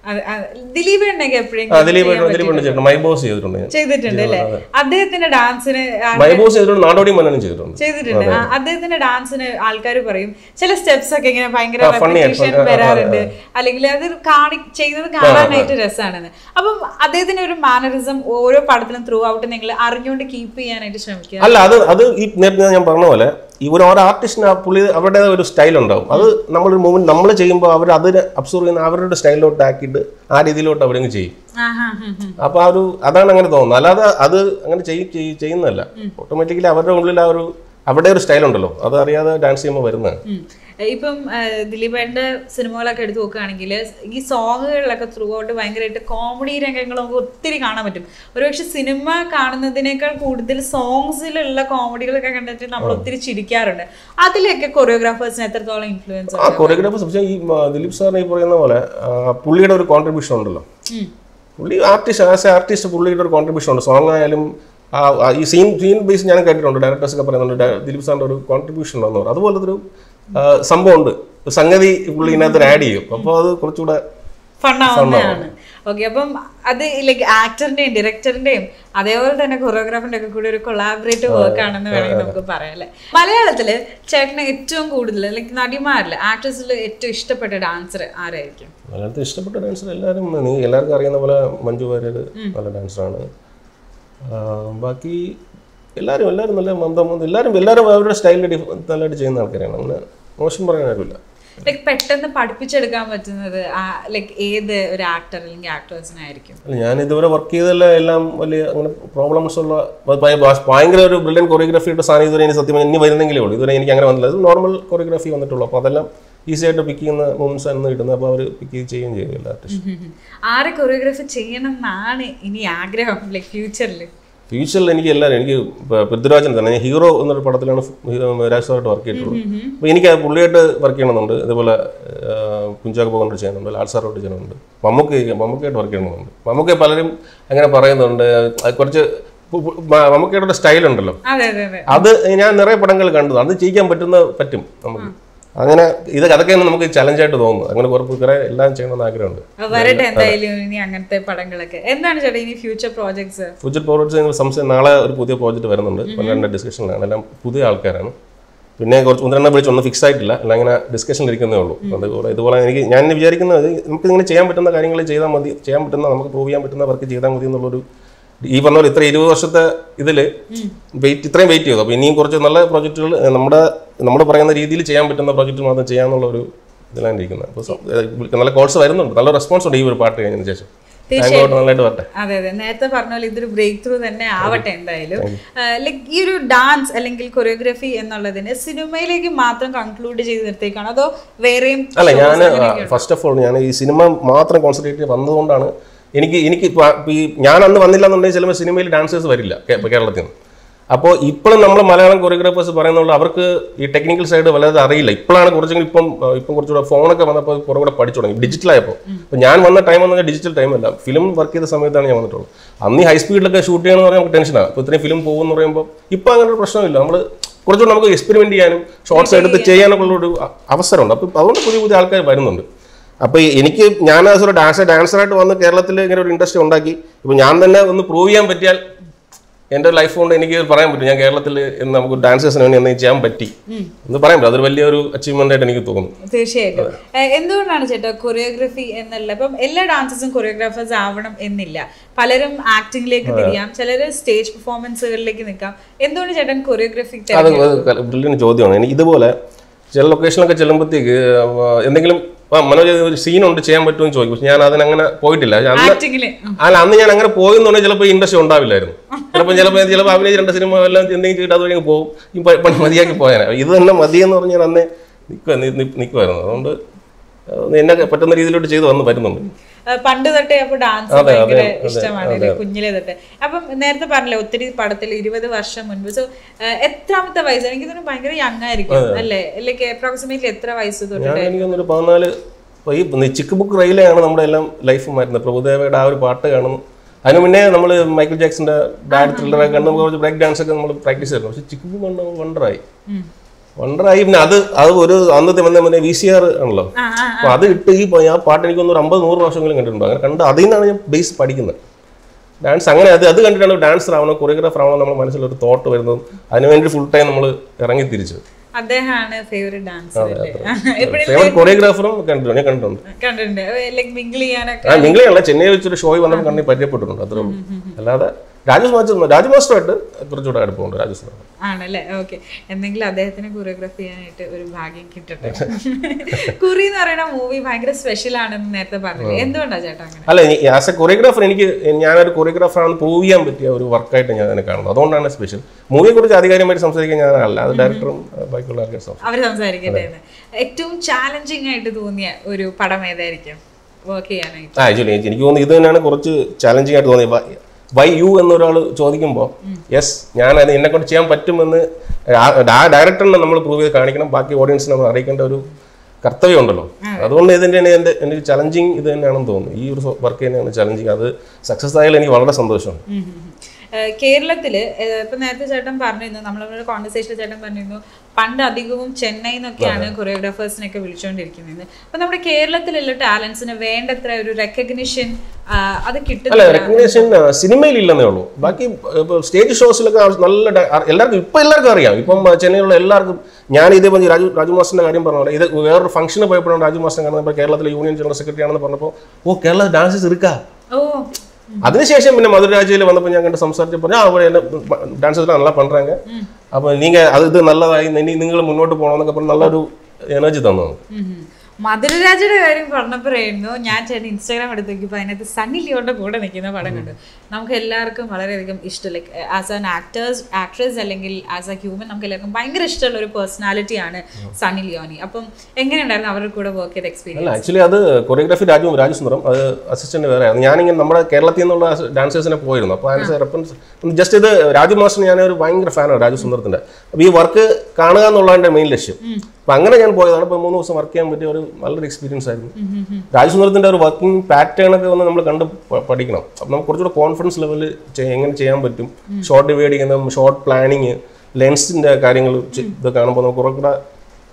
ദിലീപ് ഉണ്ടെങ്കിൽ ആ എപ്പോഴെങ്കിലും ദിലീപ് ദിലീപ് ചെയ്തിട്ടുണ്ട് മൈ ബോസ് ചെയ്തിട്ടുണ്ട് ഞാൻ ചെയ്തിട്ടുണ്ട് അല്ലേ അദ്ദേഹത്തിന്റെ ഡാൻസിന് മൈ ബോസ് ചെയ്തിട്ടുണ്ട് നാടോടി മന്നനും ചെയ്തിട്ടുണ്ട് ചെയ്തിട്ടുണ്ട് ആ, അദ്ദേഹത്തിന്റെ ഡാൻസിന് ആൾക്കാർ പറയും ചില സ്റ്റെപ്സ് ഒക്കെ ഇങ്ങനെ ഭയങ്കര ആ, funny ആയിട്ട്, repetition funny, ആ, ആ, വരാറുണ്ട് അല്ലെങ്കിൽ അത് കാണി ചെയ്യുന്നത് കാണാനായിട്ട് രസമാണെന്ന് അപ്പം അദ്ദേഹത്തിന്റെ ഒരു മാനറിസം ഓരോ പടത്തിലും ത്രൂ ഔട്ട് നിങ്ങൾ അറിഞ്ഞുകൊണ്ട് കീപ്പ് ചെയ്യാനായിട്ട് ശ്രമിക്കുക അല്ല അത് അത് ഈ നേരത്തെ ഞാൻ പറഞ്ഞ പോലെ ഈ ഒരു ഓരോ ആർട്ടിസ്റ്റിന് ആ പുള്ളി അവരുടെ ഒരു സ്റ്റൈൽ ഉണ്ടാവും അത് നമ്മളൊരു മൂവ്മെന്റ് നമ്മൾ ചെയ്യുമ്പോൾ അവർ അതിനെ അബ്സോർവ് ചെയ്യുന്ന അവരുടെ സ്റ്റൈലിലോട്ട് ആക്കിയിട്ട് ആ രീതിയിലോട്ട് അവരങ്ങ് ചെയ്യും ആഹാ, ഹും, ഹും. അപ്പൊ ആ ഒരു അതാണ് അങ്ങനെ തോന്നുന്നത് അല്ലാതെ അത് അങ്ങനെ ചെയ്- ചെയ്- ചെയ്യുന്നതല്ല ഓട്ടോമാറ്റിക്കലി അവരുടെ ഉള്ളിൽ ആ ഒരു അവിടെ ഒരു സ്റ്റൈൽ ഉണ്ടല്ലോ അത് അറിയാതെ ഡാൻസ് ചെയ്യുമ്പോൾ വരുന്നതാണ് ഉം. ഇപ്പം ദിലീപേന്റെ സിനിമകളൊക്കെ എടുത്ത് നോക്കുകയാണെങ്കിൽ ഈ സോങ്ങുകളിലൊക്കെ ത്രൂ ഔട്ട് ഭയങ്കരമായിട്ട് കോമഡി രംഗങ്ങൾ നമുക്ക് ഒത്തിരി കാണാൻ പറ്റും ഒരുപക്ഷെ സിനിമ കാണുന്നതിനേക്കാൾ കൂടുതൽ സോങ്സിലുള്ള കോമഡികളൊക്കെ കണ്ടിട്ട് നമ്മൾ ഒത്തിരി ചിരിക്കാറുണ്ട് അതിലൊക്കെ കൊറിയോഗ്രാഫേഴ്സിന് എത്രത്തോളം ഇൻഫ്ലുവൻസ് ആ കൊറിയോഗ്രാഫേഴ്സ് പക്ഷേ ഈ മ, ദിലീപ് സാറിന് ഈ പറയുന്ന പോലെ ആ, പുള്ളിയുടെ ഒരു കോൺട്രിബ്യൂഷൻ ഉണ്ടല്ലോ പുള്ളി ആർട്ടിസ്റ്റ് ആസ് എ ആർട്ടിസ്റ്റ് പുള്ളിയുടെ ഒരു കോൺട്രിബ്യൂഷൻ ഉണ്ട് സോങ് ആയാലും ആ ആ ഈ സീൻ സീൻ ബേസ് ഞാൻ കേട്ടിട്ടുണ്ട് ഡയറക്ടേഴ്സ് ഒക്കെ പറയുന്നുണ്ട് ഡയ- ദിലീപ് സാറിന്റെ ഒരു കോൺട്രിബ്യൂഷൻ ഉണ്ടെന്ന് പറയും അതുപോലത്തെ ഒരു ആ, സംഭവമുണ്ട് ഒരു സംഗതി പുള്ളി ഇതിനകത്ത് ആഡ് ചെയ്യും അപ്പോൾ അത് കുറച്ചുകൂടെ ഫണ്ണാവുന്നതാണ് ഓക്കെ അപ്പം അത് ലൈക്ക് ആക്ടറിന്റെയും ഡയറക്ടറിന്റെയും അതേപോലെ തന്നെ കൊറിയോഗ്രാഫറിന്റെ ഒക്കെ കൂടി ഒരു കൊളാബറേറ്റീവ് വർക്ക് ആണെന്ന് വേണമെങ്കിൽ നമുക്ക് പറയാം അല്ലെ മലയാളത്തില് ചേട്ടന് ഏറ്റവും കൂടുതൽ ലൈക്ക് നടിമാരില് ആക്ടേഴ്സിൽ ഏറ്റവും ഇഷ്ടപ്പെട്ട ഡാൻസർ ആരായിരിക്കും മലയാളത്തിൽ ഇഷ്ടപ്പെട്ട ഡാൻസർ എല്ലാവരും നീ എല്ലാവർക്കും അറിയുന്ന പോലെ മഞ്ജു വാര്യർ നല്ല ഡാൻസറാണ് ബാക്കി എല്ലാവരും എല്ലാവരും നല്ല മമത മമത എല്ലാവരും എല്ലാവരും അവരുടെ സ്റ്റൈലിൽ നല്ലതായിട്ട് ചെയ്യുന്ന ആൾക്കാരാണ് അങ്ങനെ മോശം പറയാൻ ആരുമില്ല ലൈക്ക് പെട്ടെന്ന് പഠിപ്പിച്ചെടുക്കാൻ പറ്റുന്നത് ലൈക്ക് ഏത് ഒരു ആക്ടർ അല്ലെങ്കിൽ ആക്ടേഴ്സിനായിരിക്കും അല്ല ഞാൻ ഇതുവരെ വർക്ക് ചെയ്തല്ല എല്ലാം വലിയ അങ്ങനെ പ്രോബ്ലംസ് ഉള്ള ഭ- ഭയ- ഭയങ്കര ഒരു ബ്രില്യൻ കൊറിയോഗ്രാഫിയുടെ സാധനം ഇതുവരെ എനിക്ക് സത്യം പറഞ്ഞാൽ ഇനി വരുന്നെങ്കിലേ ഉള്ളൂ ഇതുവരെ എനിക്ക് അങ്ങനെ വന്നില്ല ഇത് നോർമൽ കൊറിയോഗ്രാഫി വന്നിട്ടുള്ളൂ അപ്പോൾ അതെല്ലാം ഈസി ആയിട്ട് പിക്ക് ചെയ്യുന്ന മൂവ്മെന്റ്സ് ആണ് കിട്ടുന്നത് അപ്പോൾ അവർ പിക്ക് ചെയ്ത് ചെയ്യുകയും ചെയ്യും എല്ലാ ആർട്ടിസ്റ്റും ആരെ കൊറിയോഗ്രാഫി ചെയ്യണം എന്നാണ് ഇനി ആഗ്രഹം ലൈക്ക് ഫ്യൂച്ചറിൽ ഫ്യൂച്ചറിൽ എനിക്ക് എല്ലാവരും എനിക്ക് പ- പൃഥ്വിരാജൻ തന്നെ ഞാൻ ഹീറോ എന്നൊരു പടത്തിലാണ് രാജസാറായിട്ട് വർക്ക് ചെയ്തിട്ടുള്ളത് അപ്പോൾ എനിക്ക് ആ പുള്ളിയായിട്ട് വർക്ക് ചെയ്യണമെന്നുണ്ട് ഇതുപോലെ കുഞ്ചാക്ക് പോകുന്നുണ്ട് ചെയ്യുന്നുണ്ട് ലാൽ സാറോട്ട് ചെയ്യുന്നുണ്ട് മമ്മൂക്ക് മമ്മൂക്കായിട്ട് വർക്ക് ചെയ്യണമെന്നുണ്ട് മമ്മൂക്കെ പലരും അങ്ങനെ പറയുന്നുണ്ട് അത് കുറച്ച് പു- പു- മ- മമ്മൂക്കയുടെ സ്റ്റൈൽ ഉണ്ടല്ലോ അതെ അതെ അതെ അത് ഞാൻ നിറയെ പടങ്ങൾ കണ്ടു അത് ചെയ്യിക്കാൻ പറ്റുന്ന പറ്റും നമുക്ക് അങ്ങനെ ഇത് അതൊക്കെയാണ് നമുക്ക് ചലഞ്ചായിട്ട് തോന്നുന്നത് അങ്ങനെ കുറേ കുറെ എല്ലാം ചെയ്യണമെന്ന് ആഗ്രഹമുണ്ട് അപ്പൊ വരട്ടെ എന്തായാലും ഇനി അങ്ങനത്തെ പടങ്ങളൊക്കെ എന്താണ് ചേട്ടാ ഇനി ഫ്യൂച്ചർ പ്രോജക്ട്സ് ഫ്യൂച്ചർ പ്രോജക്ട്സ് സംശയം നാളെ ഒരു പുതിയ പ്രോജക്റ്റ് വരുന്നുണ്ട് പന്ത്രണ്ട് ഡിസ്കഷനിലാണ് എല്ലാം പുതിയ ആൾക്കാരാണ് പിന്നെ കുറച്ച് ഒന്ന് രണ്ടെണ്ണം വിളിച്ച് ഒന്നും ഫിക്സ് ആയിട്ടില്ല എല്ലാം ഇങ്ങനെ ഡിസ്കഷനിൽ ഇരിക്കുന്നേ ഉള്ളൂ അതുപോലെ ഇതുപോലെ എനിക്ക് ഞാൻ വിചാരിക്കുന്നത് നമുക്ക് ഇങ്ങനെ ചെയ്യാൻ പറ്റുന്ന കാര്യങ്ങൾ ചെയ്താൽ മതി ചെയ്യാൻ പറ്റുന്ന നമുക്ക് പ്രൂവ് ചെയ്യാൻ പറ്റുന്ന വർക്ക് ചെയ്താൽ മതി എന്നുള്ളൊരു ഈ പറഞ്ഞ പോലെ ഇത്ര ഇരുപത് വർഷത്തെ ഇതിൽ വെയിറ്റ് ഇത്രയും വെയിറ്റ് ചെയ്തു അപ്പോൾ ഇനിയും കുറച്ച് നല്ല പ്രോജക്റ്റുകൾ നമ്മുടെ നമ്മൾ പറയുന്ന രീതിയിൽ ചെയ്യാൻ പറ്റുന്ന പ്രോജക്റ്റ് മാത്രം ചെയ്യാന്നുള്ള ഒരു ഇതിലാണ് ഇരിക്കുന്നത് അപ്പോൾ നല്ല കോൾസ് വരുന്നുണ്ട് നല്ല റെസ്പോൺസ് ഉണ്ട് ഈ ഒരു പാട്ട് കഴിഞ്ഞതിന് ശേഷം താങ്ക് നല്ലതായിട്ട് വരട്ടെ അതെ അതെ നേരത്തെ പറഞ്ഞ പോലെ ഇതൊരു ബ്രേക്ക് ത്രൂ തന്നെ ആവട്ടെ എന്തായാലും ലൈക്ക് ഈ ഒരു ഡാൻസ് അല്ലെങ്കിൽ കൊറിയോഗ്രഫി എന്നുള്ളതിന് സിനിമയിലേക്ക് മാത്രം കൺക്ലൂഡ് ചെയ്ത് നിർത്തേക്കാണോ അതോ വേറെയും അല്ല ഞാൻ ഫസ്റ്റ് ഓഫ് ഓൾ ഞാൻ ഈ സിനിമ മാത്രം കോൺസെൻട്രേറ്റ് ചെയ്ത് വന്നതുകൊണ്ടാണ് എനിക്ക് എനിക്ക് ഇപ്പൊ ഈ ഞാൻ അന്ന് വന്നില്ല എന്നുണ്ടെങ്കിൽ ചിലപ്പോൾ സിനിമയിൽ ഡാൻസേഴ്സ് വരില്ല കേ- ഇപ്പൊ കേരളത്തിൽ നിന്ന് അപ്പോൾ ഇപ്പോഴും നമ്മൾ മലയാളം കൊറിയോഗ്രാഫേഴ്സ് പറയുന്നുള്ള അവർക്ക് ഈ ടെക്നിക്കൽ സൈഡ് വലുത് അറിയില്ല ഇപ്പോഴാണ് കുറച്ചെങ്കിലും ഇപ്പം ആ, ഇപ്പം കുറച്ചുകൂടെ ഫോണൊക്കെ വന്നപ്പോൾ കുറേ കൂടെ പഠിച്ചു തുടങ്ങി ഡിജിറ്റലായപ്പോൾ അപ്പോൾ ഞാൻ വന്ന ടൈം എന്ന് പറഞ്ഞാൽ ഡിജിറ്റൽ ടൈം അല്ല ഫിലിം വർക്ക് ചെയ്ത സമയത്താണ് ഞാൻ വന്നിട്ടുള്ളത് അന്ന് ഈ ഹൈ സ്പീഡിലൊക്കെ ഷൂട്ട് ചെയ്യണമെന്ന് പറഞ്ഞാൽ നമുക്ക് ടെൻഷനാണ് അപ്പോൾ ഇത്രയും ഫിലിം പോകുമെന്ന് പറയുമ്പോൾ ഇപ്പോൾ അങ്ങനെ ഒരു പ്രശ്നമില്ല നമ്മൾ കുറച്ചുകൂടെ നമുക്ക് എക്സ്പെരിമെന്റ് ചെയ്യാനും ഷോർട്സ് എടുത്ത് ചെയ്യാനൊക്കെ ഉള്ള ഒരു അ- അവസരമുണ്ട് അപ്പോൾ അതുകൊണ്ട് പുതിയ പുതിയ ആൾക്കാർ വരുന്നുണ്ട് അപ്പോൾ എനിക്ക് ഞാൻ ആസ് ഒരു ഡാൻസ് ഡാൻസറായിട്ട് വന്ന് കേരളത്തിൽ ഇങ്ങനെ ഒരു ഇൻഡസ്ട്രി ഉണ്ടാക്കി ഇപ്പോൾ ഞാൻ തന്നെ ഒന്ന് പ്രൂവ് ചെയ്യാൻ പറ്റിയാൽ എൻ്റെ ലൈഫ് കൊണ്ട് എനിക്ക് പറയാൻ പറ്റും ഞാൻ കേരളത്തിൽ ഇന്ന് നമുക്ക് ഡാൻസേഴ്സിന് വേണ്ടി എന്തെങ്കിലും ചെയ്യാൻ പറ്റി എന്ന് പറയാൻ പറ്റും അതൊരു വലിയൊരു അച്ചീവ്മെന്റ് ആയിട്ട് എനിക്ക് തോന്നുന്നു തീർച്ചയായിട്ടും ഏഹ് എന്തുകൊണ്ടാണ് ചേട്ടാ കൊറിയോഗ്രഫി എന്നുള്ള ഇപ്പം എല്ലാ ഡാൻസേഴ്സും കൊറിയോഗ്രാഫേഴ്സ് ആവണം എന്നില്ല പലരും ആക്ടിങ്ങിലേക്ക് തിരിയാം ചിലർ സ്റ്റേജ് പെർഫോമൻസുകളിലേക്ക് നിൽക്കാം എന്തുകൊണ്ട് ചേട്ടൻ കൊറിയോഗ്രഫി അത് ബ്രില്യൻ ചോദ്യമാണ് എനിക്ക് ഇതുപോലെ ചില ലൊക്കേഷനിലൊക്കെ ചെല്ലുമ്പോഴത്തേക്ക് എന്തെങ്കിലും ആ മനോജ് ഒരു സീനുണ്ട് ചെയ്യാൻ പറ്റുമെന്ന് ചോദിക്കും പക്ഷെ ഞാൻ അതിനങ്ങനെ പോയിട്ടില്ല അന്ന് ആക്ടിങ്ങില് അല്ല അന്ന് ഞാൻ അങ്ങനെ പോയെന്നുണ്ടെങ്കിൽ ചിലപ്പോൾ ഇൻഡസ്ട്രി ഉണ്ടാവില്ലായിരുന്നു ചിലപ്പോൾ ചിലപ്പോൾ ചിലപ്പോൾ അഭിനയിച്ച് രണ്ട് സിനിമ എല്ലാം എന്തെങ്കിലും ചെയ്തിട്ട് അതുവഴി അങ്ങ് പോകും ഈ പ- പണി മതിയാക്കി പോയാൽ ഇത് തന്നെ മതിയെന്ന് പറഞ്ഞ് ഞാൻ അന്നേ നിൽക്കുക നിൽക്കുമായിരുന്നു അതുകൊണ്ട് അത് എന്നെ പറ്റുന്ന രീതിയിലോട്ട് ചെയ്ത് വന്ന് വരുന്നുണ്ട് ഏഹ് പണ്ട് തൊട്ടേ അപ്പൊ ഡാൻസ് ഭയങ്കര ഇഷ്ടമാണ് അല്ലേ? കുഞ്ഞിലെ തൊട്ട് അപ്പം നേരത്തെ പറഞ്ഞില്ലേ ഒത്തിരി പടത്തിൽ ഇരുപത് വർഷം മുൻപ് സോ എത്രാമത്തെ വയസ്സ് എനിക്ക് തോന്നുന്നു ഭയങ്കര യങ് ആയിരിക്കും അല്ലേ ലൈക്ക് അപ്രോക്സിമേറ്റ്ലി എത്ര വയസ്സ് തൊട്ട് ഞാൻ എനിക്കൊന്നൊരു പതിനാല് ഇപ്പൊ ഈ ചിക്ക് ബുക്ക് റെയിലാണ് നമ്മുടെ എല്ലാം ലൈഫ് മാറ്റുന്നത് പ്രഭുദേവയുടെ ആ ഒരു പാട്ട് കാണുന്നു അതിന് മുന്നേ നമ്മൾ മൈക്കിൾ ജാക്സന്റെ ബാഡ് ത്രില്ലറൊക്കെ കണ്ട് നമുക്ക് കുറച്ച് ബ്രേക്ക് ഡാൻസ് ഒക്കെ നമ്മൾ പ്രാക്ടീസ് ചെയ്തിരുന്നു പക്ഷെ ചിക്ക് ബുക്ക് കണ്ട് വണ്ടറായി വണ്ടറായി പിന്നെ അത് അത് ഒരു അന്നത്തെ വന്ന മുന്നേ വി സി ആർ ആണല്ലോ ആ ആ അപ്പൊ അത് ഇട്ട് ഈ പ- ആ പാട്ട് എനിക്കൊന്ന് ഒരു അമ്പത് നൂറ് പ്രാവശ്യമെങ്കിലും കണ്ടിട്ടുണ്ട് അങ്ങനെ കണ്ട് അതിൽ നിന്നാണ് ഞാൻ ബേസ് പഠിക്കുന്നത് ഡാൻസ് അങ്ങനെ അത് അത് കണ്ടിട്ടാണ് ഡാൻസർ ആവണം കൊറിയോഗ്രാഫർ ആവണം നമ്മുടെ മനസ്സിലൊരു തോട്ട് വരുന്നതും അതിനുവേണ്ടി ഫുൾ ടൈം നമ്മൾ ഇറങ്ങി തിരിച്ചു അദ്ദേഹമാണ് ഫേവറേറ്റ് ഡാൻസർ എപ്പോഴും ഫേവറേറ്റ് കൊറിയോഗ്രാഫറും കണ്ടിട്ടുണ്ട് ഞാൻ കണ്ടിട്ടുണ്ട് കണ്ടിട്ടുണ്ട് ലൈക്ക് മിങ്കിൾ ചെയ്യാനൊക്കെ ആ നിങ്ങളെയല്ല ചെന്നൈ വെച്ചൊരു ഷോയിൽ വന്നപ്പോൾ കണ്ടി പരിചയപ്പെട്ടിട്ടുണ്ട് അത്രേ ഉള്ളൂ അല്ലാതെ രാജു മാസ്റ്റർ രാജു മാസ്റ്ററുമായിട്ട് കുറച്ചുകൂടെ അടുപ്പമുണ്ട് രാജു സാർ ആണല്ലേ ഓക്കെ എന്തെങ്കിലും അദ്ദേഹത്തിന് കൊറിയോഗ്രാഫി ചെയ്യാനായിട്ട് ഒരു ഭാഗ്യം കിട്ടട്ടെ കുറി എന്ന് പറയുന്ന മൂവി ഭയങ്കര സ്പെഷ്യൽ ആണെന്ന് നേരത്തെ പറഞ്ഞില്ലേ എന്തുകൊണ്ടാ ചേട്ടാ അങ്ങനെ അല്ല ആസ് എ കൊറിയോഗ്രാഫർ എനിക്ക് ഞാനൊരു കൊറിയോഗ്രാഫർ ആണെന്ന് പ്രൂവ് ചെയ്യാൻ പറ്റിയ ഒരു വർക്കായിട്ട് ഞാൻ അതിനെ കാണുന്നത് അതുകൊണ്ടാണ് സ്പെഷ്യൽ മൂവിയെ കുറിച്ച് ആധികാരികമായിട്ട് സംസാരിക്കാൻ ഞാൻ അല്ല അത് ഡയറക്ടറും ബാക്കിയുള്ള ആൾക്കാർ സംസാരിക്കും അവർ സംസാരിക്കട്ടെ എന്ന്. ഏറ്റവും ചാലഞ്ചിങ് ആയിട്ട് തോന്നിയ ഒരു പടം ഏതായിരിക്കും വർക്ക് ചെയ്യാനായിട്ട് ആ ആക്ച്വലി എനിക്ക് തോന്നുന്നു ഇത് തന്നെയാണ് കുറച്ച് ചാലഞ്ചിങ് ആയിട്ട് തോന്നിയത് വൈ യു എന്നൊരാൾ ചോദിക്കുമ്പോൾ യെസ് ഞാൻ അത് എന്നെ കൊണ്ട് ചെയ്യാൻ പറ്റുമെന്ന് ആ ഡയറക്ടറിനെ നമ്മൾ പ്രൂവ് ചെയ്ത് കാണിക്കണം ബാക്കി ഓഡിയൻസിനെ നമ്മൾ അറിയിക്കേണ്ട ഒരു കർത്തവ്യം ഉണ്ടല്ലോ അതുകൊണ്ട് ഇത് തന്നെയാണ് എൻ്റെ എൻ്റെ ചലഞ്ചിങ് ഇത് തന്നെയാണെന്ന് തോന്നുന്നു ഈ ഒരു വർക്ക് തന്നെയാണ് ചലഞ്ചിങ് അത് സക്സസ് ആയാലും എനിക്ക് വളരെ സന്തോഷമാണ് ഉം ഉം ഉം. ഏഹ് കേരളത്തില് ഏഹ് ഇപ്പൊ നേരത്തെ ചേട്ടൻ പറഞ്ഞിരുന്നു നമ്മളൊരു കോൺവെർസേഷനിൽ ചേട്ടൻ പറഞ്ഞിരുന്നു പണ്ട് അധികവും ചെന്നൈ നിന്നൊക്കെയാണ് കൊറിയോഗ്രാഫേഴ്സിനൊക്കെ വിളിച്ചുകൊണ്ടിരിക്കുന്നത് അപ്പൊ നമ്മുടെ കേരളത്തിലുള്ള ടാലൻസിന് വേണ്ടത്ര ഒരു റെക്കഗ്നിഷൻ അത് അല്ല കിട്ടുന്നില്ല റെക്കഗ്നേഷൻ സിനിമയിൽ ഇല്ലെന്നേ ഉള്ളൂ ബാക്കി സ്റ്റേജ് ഷോസിലൊക്കെ ആ നല്ല ഡ- അ- എല്ലാവർക്കും ഇപ്പം എല്ലാവർക്കും അറിയാം ഇപ്പം ആ, ചെന്നൈയിലുള്ള എല്ലാവർക്കും ഞാൻ ഇതേ പറഞ്ഞ് രാജു രാജു മാസ്റ്ററിന്റെ കാര്യം പറഞ്ഞ പോലെ ഇത് വേറൊരു ഫംഗ്ഷന് പോയപ്പോഴാണ് രാജു മാസ്റ്റർ കാണുന്നത് കേരളത്തിലെ യൂണിയൻ ജനറൽ സെക്രട്ടറി ആണെന്ന് പറഞ്ഞപ്പോൾ ഓ കേരള ഡാൻസസ് എടുക്കാ ഓ അതിനുശേഷം പിന്നെ മധുരാജയിൽ വന്നപ്പോൾ ഞാൻ കണ്ട് സംസാരിച്ച് പറഞ്ഞു ആ അവിടെ ഡാൻസസ് நல்லா பண்றாங்க അപ്പോൾ நீங்க അത് ഇത് നല്ലതായി ഇനി നിങ്ങൾ മുന്നോട്ട് പോകണമെന്നൊക്കെ പറഞ്ഞ് നല്ലൊരു എനർജി തന്നു നമുക്ക്. ഉം ഉം. മധുരരാജയുടെ കാര്യം പറഞ്ഞപ്പോഴായിരുന്നു ഞാൻ ചേട്ടൻ ഇൻസ്റ്റാഗ്രാം എടുത്ത് നോക്കിയപ്പോൾ അതിനകത്ത് സണ്ണി ലിയോന്റെ കൂടെ നിൽക്കുന്ന പടം കണ്ടു നമുക്ക് എല്ലാവർക്കും വളരെയധികം ഇഷ്ടം like as an actors actress അല്ലെങ്കിൽ ആസ് എ ഹ്യൂമൻ നമുക്ക് എല്ലാവർക്കും ഭയങ്കര ഇഷ്ടമുള്ള ഒരു പേഴ്സണാലിറ്റിയാണ് സണ്ണി ലിയോനി അപ്പം എങ്ങനെയുണ്ടായിരുന്നു അവരുടെ കൂടെ വർക്ക് ചെയ്ത എക്സ്പീരിയൻസ് അല്ല ആക്ച്വലി അത് കൊറിയോഗ്രാഫി രാജു രാജു സുന്ദരം അത് അസിസ്റ്റന്റ് വേറെ ആയിരുന്നു ഞാനിങ്ങനെ നമ്മുടെ കേരളത്തിൽ നിന്നുള്ള ഡാൻസേഴ്സിനെ പോയിരുന്നു അപ്പോൾ അതിന് റെഫറൻസ് ജസ്റ്റ് ഇത് രാജു മാസ്റ്റർ ഞാനൊരു ഭയങ്കര ഫാനാണ് രാജു സുന്ദരത്തിന്റെ അപ്പോൾ ഈ വർക്ക് കാണുക എന്നുള്ളതിന്റെ മെയിൻ ലക്ഷ്യം അപ്പം അങ്ങനെ ഞാൻ പോയതാണ് ഇപ്പോൾ മൂന്ന് ദിവസം വർക്ക് ചെയ്യാൻ പറ്റിയ ഒരു നല്ലൊരു എക്സ്പീരിയൻസ് ആയിരുന്നു രാജു സുന്ദരത്തിന്റെ ഒരു വർക്കിംഗ് പാറ്റേൺ ഒക്കെ ഒന്ന് നമ്മൾ കണ്ട് പ- പഠിക്കണം അപ്പം നമുക്ക് കുറച്ചുകൂടെ കോൺഫിഡൻസ് ലെവലിൽ എങ്ങനെ ചെയ്യാൻ പറ്റും ഷോർട്ട് ഡിവൈഡ് ചെയ്യുന്ന ഷോർട്ട് പ്ലാനിങ് ലെൻസിന്റെ കാര്യങ്ങൾ ചെ- ഇത് കാണുമ്പോൾ നമുക്ക് കുറേ കൂടെ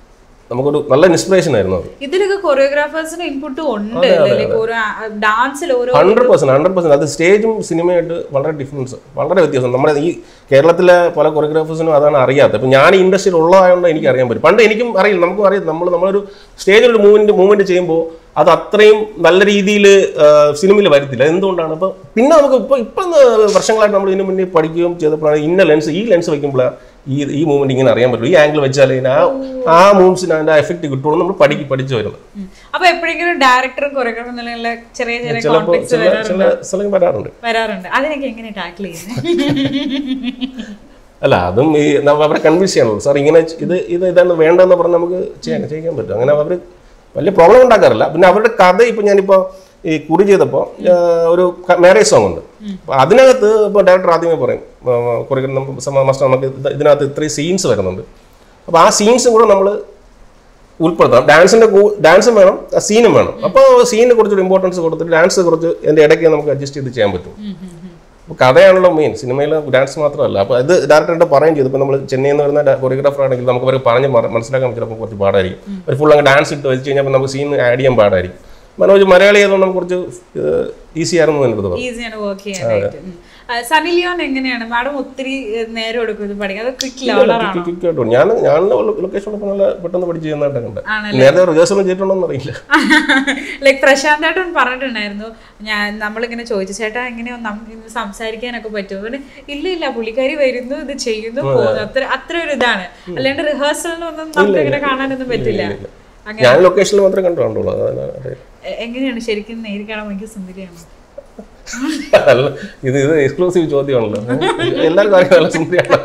നമുക്കൊരു നല്ല ഇൻസ്പിറേഷൻ ആയിരുന്നു അത് ഇതിലൊക്കെ കൊറിയോഗ്രാഫേഴ്സിന് ഇൻപുട്ട് ഉണ്ട് ലൈക്ക് ഓരോ ഡാൻസിൽ ഓരോ ഹൺഡ്രഡ് പെർസെന്റ് ഹൺഡ്രഡ് പെർസെന്റ് അത് സ്റ്റേജും സിനിമയായിട്ട് വളരെ ഡിഫറൻസ് വളരെ വ്യത്യാസം നമ്മുടെ ഈ കേരളത്തിലെ പല കൊറിയോഗ്രാഫേഴ്സിനും അതാണ് അറിയാത്തത് ഇപ്പം ഞാൻ ഈ ഇൻഡസ്ട്രിയിൽ ഉള്ളതായതുകൊണ്ട് എനിക്ക് അറിയാൻ പറ്റും പണ്ട് എനിക്കും അറിയില്ല നമുക്കും അറിയാം നമ്മൾ നമ്മളൊരു സ്റ്റേജിൽ ഒരു മൂവ്മെന്റ് മൂവ്മെന്റ് ചെയ്യുമ്പോൾ അത് അത്രയും നല്ല രീതിയിൽ സിനിമയിൽ വരത്തില്ല എന്തുകൊണ്ടാണ് അപ്പോൾ പിന്നെ നമുക്ക് ഇപ്പോൾ ഇപ്പം വർഷങ്ങളായിട്ട് നമ്മൾ ഇതിന് മുന്നേ പഠിക്കുകയും ചെയ്തപ്പോഴാണ് ഇന്ന ലെൻസ് ഈ ലെൻസ് വയ്ക്കുമ്പോഴാണ് ഈ ഈ മൂവ്മെന്റ് ഇങ്ങനെ അറിയാൻ പറ്റുള്ളൂ ഈ ആംഗിൾ വെച്ചാൽ ഇതിന് ആ ആ മൂവ്സിന് അതിന്റെ എഫക്റ്റ് കിട്ടുള്ളൂ നമ്മൾ പഠിക്ക് പഠിച്ചു വരുന്നത് ഉം. അപ്പൊ എപ്പോഴെങ്കിലും ഡയറക്ടറും കൊറിയോഗ്രാഫറും നിലയിലുള്ള ചെറിയ ചെറിയ ചിലപ്പോൾ കോൺഫ്ലിക്ട്സ് ചില ചില സ്ഥലങ്ങൾ വരാറുണ്ട് വരാറുണ്ട് അതിനൊക്കെ എങ്ങനെ ടാക്കിൾ ചെയ്യുന്നത് അല്ല അതും ഈ നമ്മ അവരെ കൺവിൻസ് ചെയ്യണല്ലോ സാർ ഇങ്ങനെ ചെ- ഇത് ഇത് ഇതാണ് വേണ്ടതെന്ന് പറഞ്ഞ് നമുക്ക് ചെയ്യാൻ ചെയ്യിക്കാൻ പറ്റും അങ്ങനെ അവർ വലിയ പ്രോബ്ലം ഉണ്ടാക്കാറില്ല പിന്നെ അവരുടെ കഥ ഇപ്പം ഞാനിപ്പോൾ ഈ കുറി ചെയ്തപ്പോൾ ഒരു മാരേജ് സോങ് ഉണ്ട് അപ്പോൾ അതിനകത്ത് ഇപ്പോൾ ഡയറക്ടർ ആദ്യമേ പറയും കുറി മാസ്റ്റർ നമുക്ക് ഇത് ഇതിനകത്ത് ഇത്രയും സീൻസ് വരുന്നുണ്ട് അപ്പോൾ ആ സീൻസും കൂടെ നമ്മൾ ഉൾപ്പെടുത്തണം ഡാൻസിന്റെ ഡാൻസും വേണം സീനും വേണം അപ്പോൾ സീനിന് കുറച്ചൊരു ഇമ്പോർട്ടൻസ് കൊടുത്തിട്ട് ഡാൻസ് കുറച്ച് എൻ്റെ ഇടയ്ക്ക് നമുക്ക് അഡ്ജസ്റ്റ് ചെയ്ത് ചെയ്യാൻ പറ്റും അപ്പോൾ കഥയാണല്ലോ മെയിൻ സിനിമയിൽ ഡാൻസ് മാത്രമല്ല അപ്പോൾ ഇത് ഡയറക്ടറുടെ പറയുകയും ചെയ്തു ഇപ്പോൾ നമ്മൾ ചെന്നൈയിൽ നിന്ന് വരുന്ന കൊറിയോഗ്രാഫർ ആണെങ്കിൽ നമുക്ക് അവർക്ക് പറഞ്ഞ് മ- മനസ്സിലാക്കാൻ ചിലപ്പോൾ കുറച്ച് പാടായിരിക്കും ഒരു ഫുൾ അങ്ങ് ഡാൻസ് ഇട്ട് വെച്ച് കഴിഞ്ഞാൽ നമുക്ക് സീൻ ആഡ് ചെയ്യാൻ പാടായിരിക്കും മനോജ് മലയാളി ആയതുകൊണ്ട് നമുക്ക് കുറച്ച് ഈസി ആയിരുന്നു എന്ന് എനിക്ക് തോന്നുന്നു ഈസിയാണ് വർക്ക് ചെയ്യാനായിട്ട് ഉം. ആ, സനി ലിയോൺ എങ്ങനെയാണ് മാഡം ഒത്തിരി ഏഹ്, നേരം എടുക്കും ഇത് പഠിക്കാൻ അത് ക്വിക്ക് ലേണറാണോ ക്വിക്ക് ക്വിക്ക് ആയിട്ട് ഞാൻ ഞാൻ ലൊക്കേഷനൊക്കെ നല്ല പെട്ടെന്ന് പഠിച്ച് ചെയ്യുന്നതായിട്ട് കണ്ട് ആണല്ലേ? നേരത്തെ റിഹേഴ്സൽ ചെയ്തിട്ടുണ്ടോ അറിയില്ല ലൈക് പ്രശാന്ത് ഏട്ടൻ പറഞ്ഞിട്ടുണ്ടായിരുന്നു ഞാൻ നമ്മളിങ്ങനെ ചോദിച്ചു ചേട്ടാ എങ്ങനെയോ നം- ഇത് സംസാരിക്കാനൊക്കെ പറ്റുമോ പിന്നെ ഇല്ല ഇല്ല പുള്ളിക്കാരി വരുന്നു ഇത് ചെയ്യുന്നു പോകുന്നു അത്ര അത്ര ഒരു ഇതാണ് അല്ലാണ്ട് റിഹേഴ്സലിനൊന്നും നമുക്ക് ഇങ്ങനെ കാണാനൊന്നും പറ്റില്ല അങ്ങനെ ഞാൻ ലൊക്കേഷനിൽ മാത്രമേ കണ്ടു കണ്ടുള്ളൂ അതാണ് അറിയില്ല. എ- എങ്ങനെയാണ് ശരിക്കും നേരി കാണാൻ ഭയങ്കര സുന്ദരിയാണ് അല്ല, ഇത് ഇത് എക്സ്ക്ലൂസീവ് ചോദ്യമാണല്ലോ എല്ലാവരും കാര്യം നല്ല സുന്ദരിയാണ്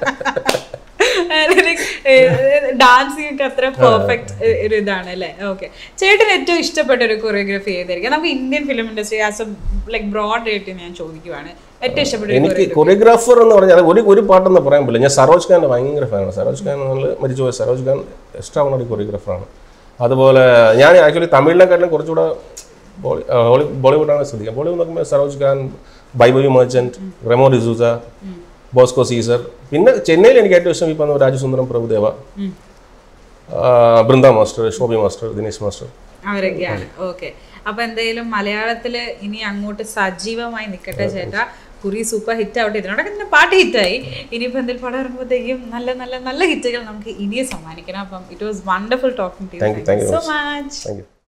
ഡാൻസിങ് ഒക്കെ അത്ര പെർഫെക്റ്റ് ഒരു ഇതാണ് അല്ലേ ഓക്കെ ചേട്ടന് ഏറ്റവും ഇഷ്ടപ്പെട്ട ഒരു കൊറിയോഗ്രഫി ഏതായിരിക്കും നമുക്ക് Indian film industry as a like broad ആയിട്ട് ഞാൻ ചോദിക്കുവാണ് ഏറ്റവും ഇഷ്ടപ്പെട്ട ഒരു എനിക്ക് കൊറിയോഗ്രാഫർ എന്ന് പറഞ്ഞാൽ ഒരു ഒരു പാട്ടെന്ന് പറയാൻ പറ്റില്ല ഞാൻ സരോജ് ഖാൻ്റെ ഭയങ്കര ഫാനാണ് സരോജ് ഖാൻ നമ്മൾ മരിച്ചുപോയ സരോജ് ഖാൻ എക്സ്ട്രാ ഓണറി കൊറിയോഗ്രാഫറാണ് അതുപോലെ ഞാൻ ആക്ച്വലി തമിഴിനെക്കാട്ടിലും കുറച്ചുകൂടെ ബോളി ആ, ഹോളി ബോളിവുഡാണ് ശ്രദ്ധിക്കുക ബോളിവുഡ് നോക്കുമ്പോൾ സരോജ് ഖാൻ ബൈബവി മെർച്ചൻറ്റ് റെമോ ഡിസൂസ ബോസ്കോ സീസർ പിന്നെ ചെന്നൈയിൽ എനിക്ക് ഏറ്റവും ഇഷ്ടം ഈ പറഞ്ഞ രാജസുന്ദരം പ്രഭുദേവ ആ, Brinda master Shobi master Dinesh master അവരൊക്കെയാണ് ഓക്കെ അപ്പൊ എന്തായാലും മലയാളത്തില് ഇനി അങ്ങോട്ട് സജീവമായി നിൽക്കട്ടെ ചേട്ടാ കുറി സൂപ്പർ ഹിറ്റ് ആവട്ടെ ഇതിനോടൊക്കെ തന്നെ പാട്ട് ഹിറ്റായി ഇനിയിപ്പോൾ എന്തെങ്കിലും പടം ഇറങ്ങുമ്പോഴത്തേക്കും നല്ല നല്ല നല്ല ഹിറ്റുകൾ നമുക്ക് ഇനിയും സമ്മാനിക്കണം അപ്പം it was wonderful talking to Thank you, thank you so very much thank U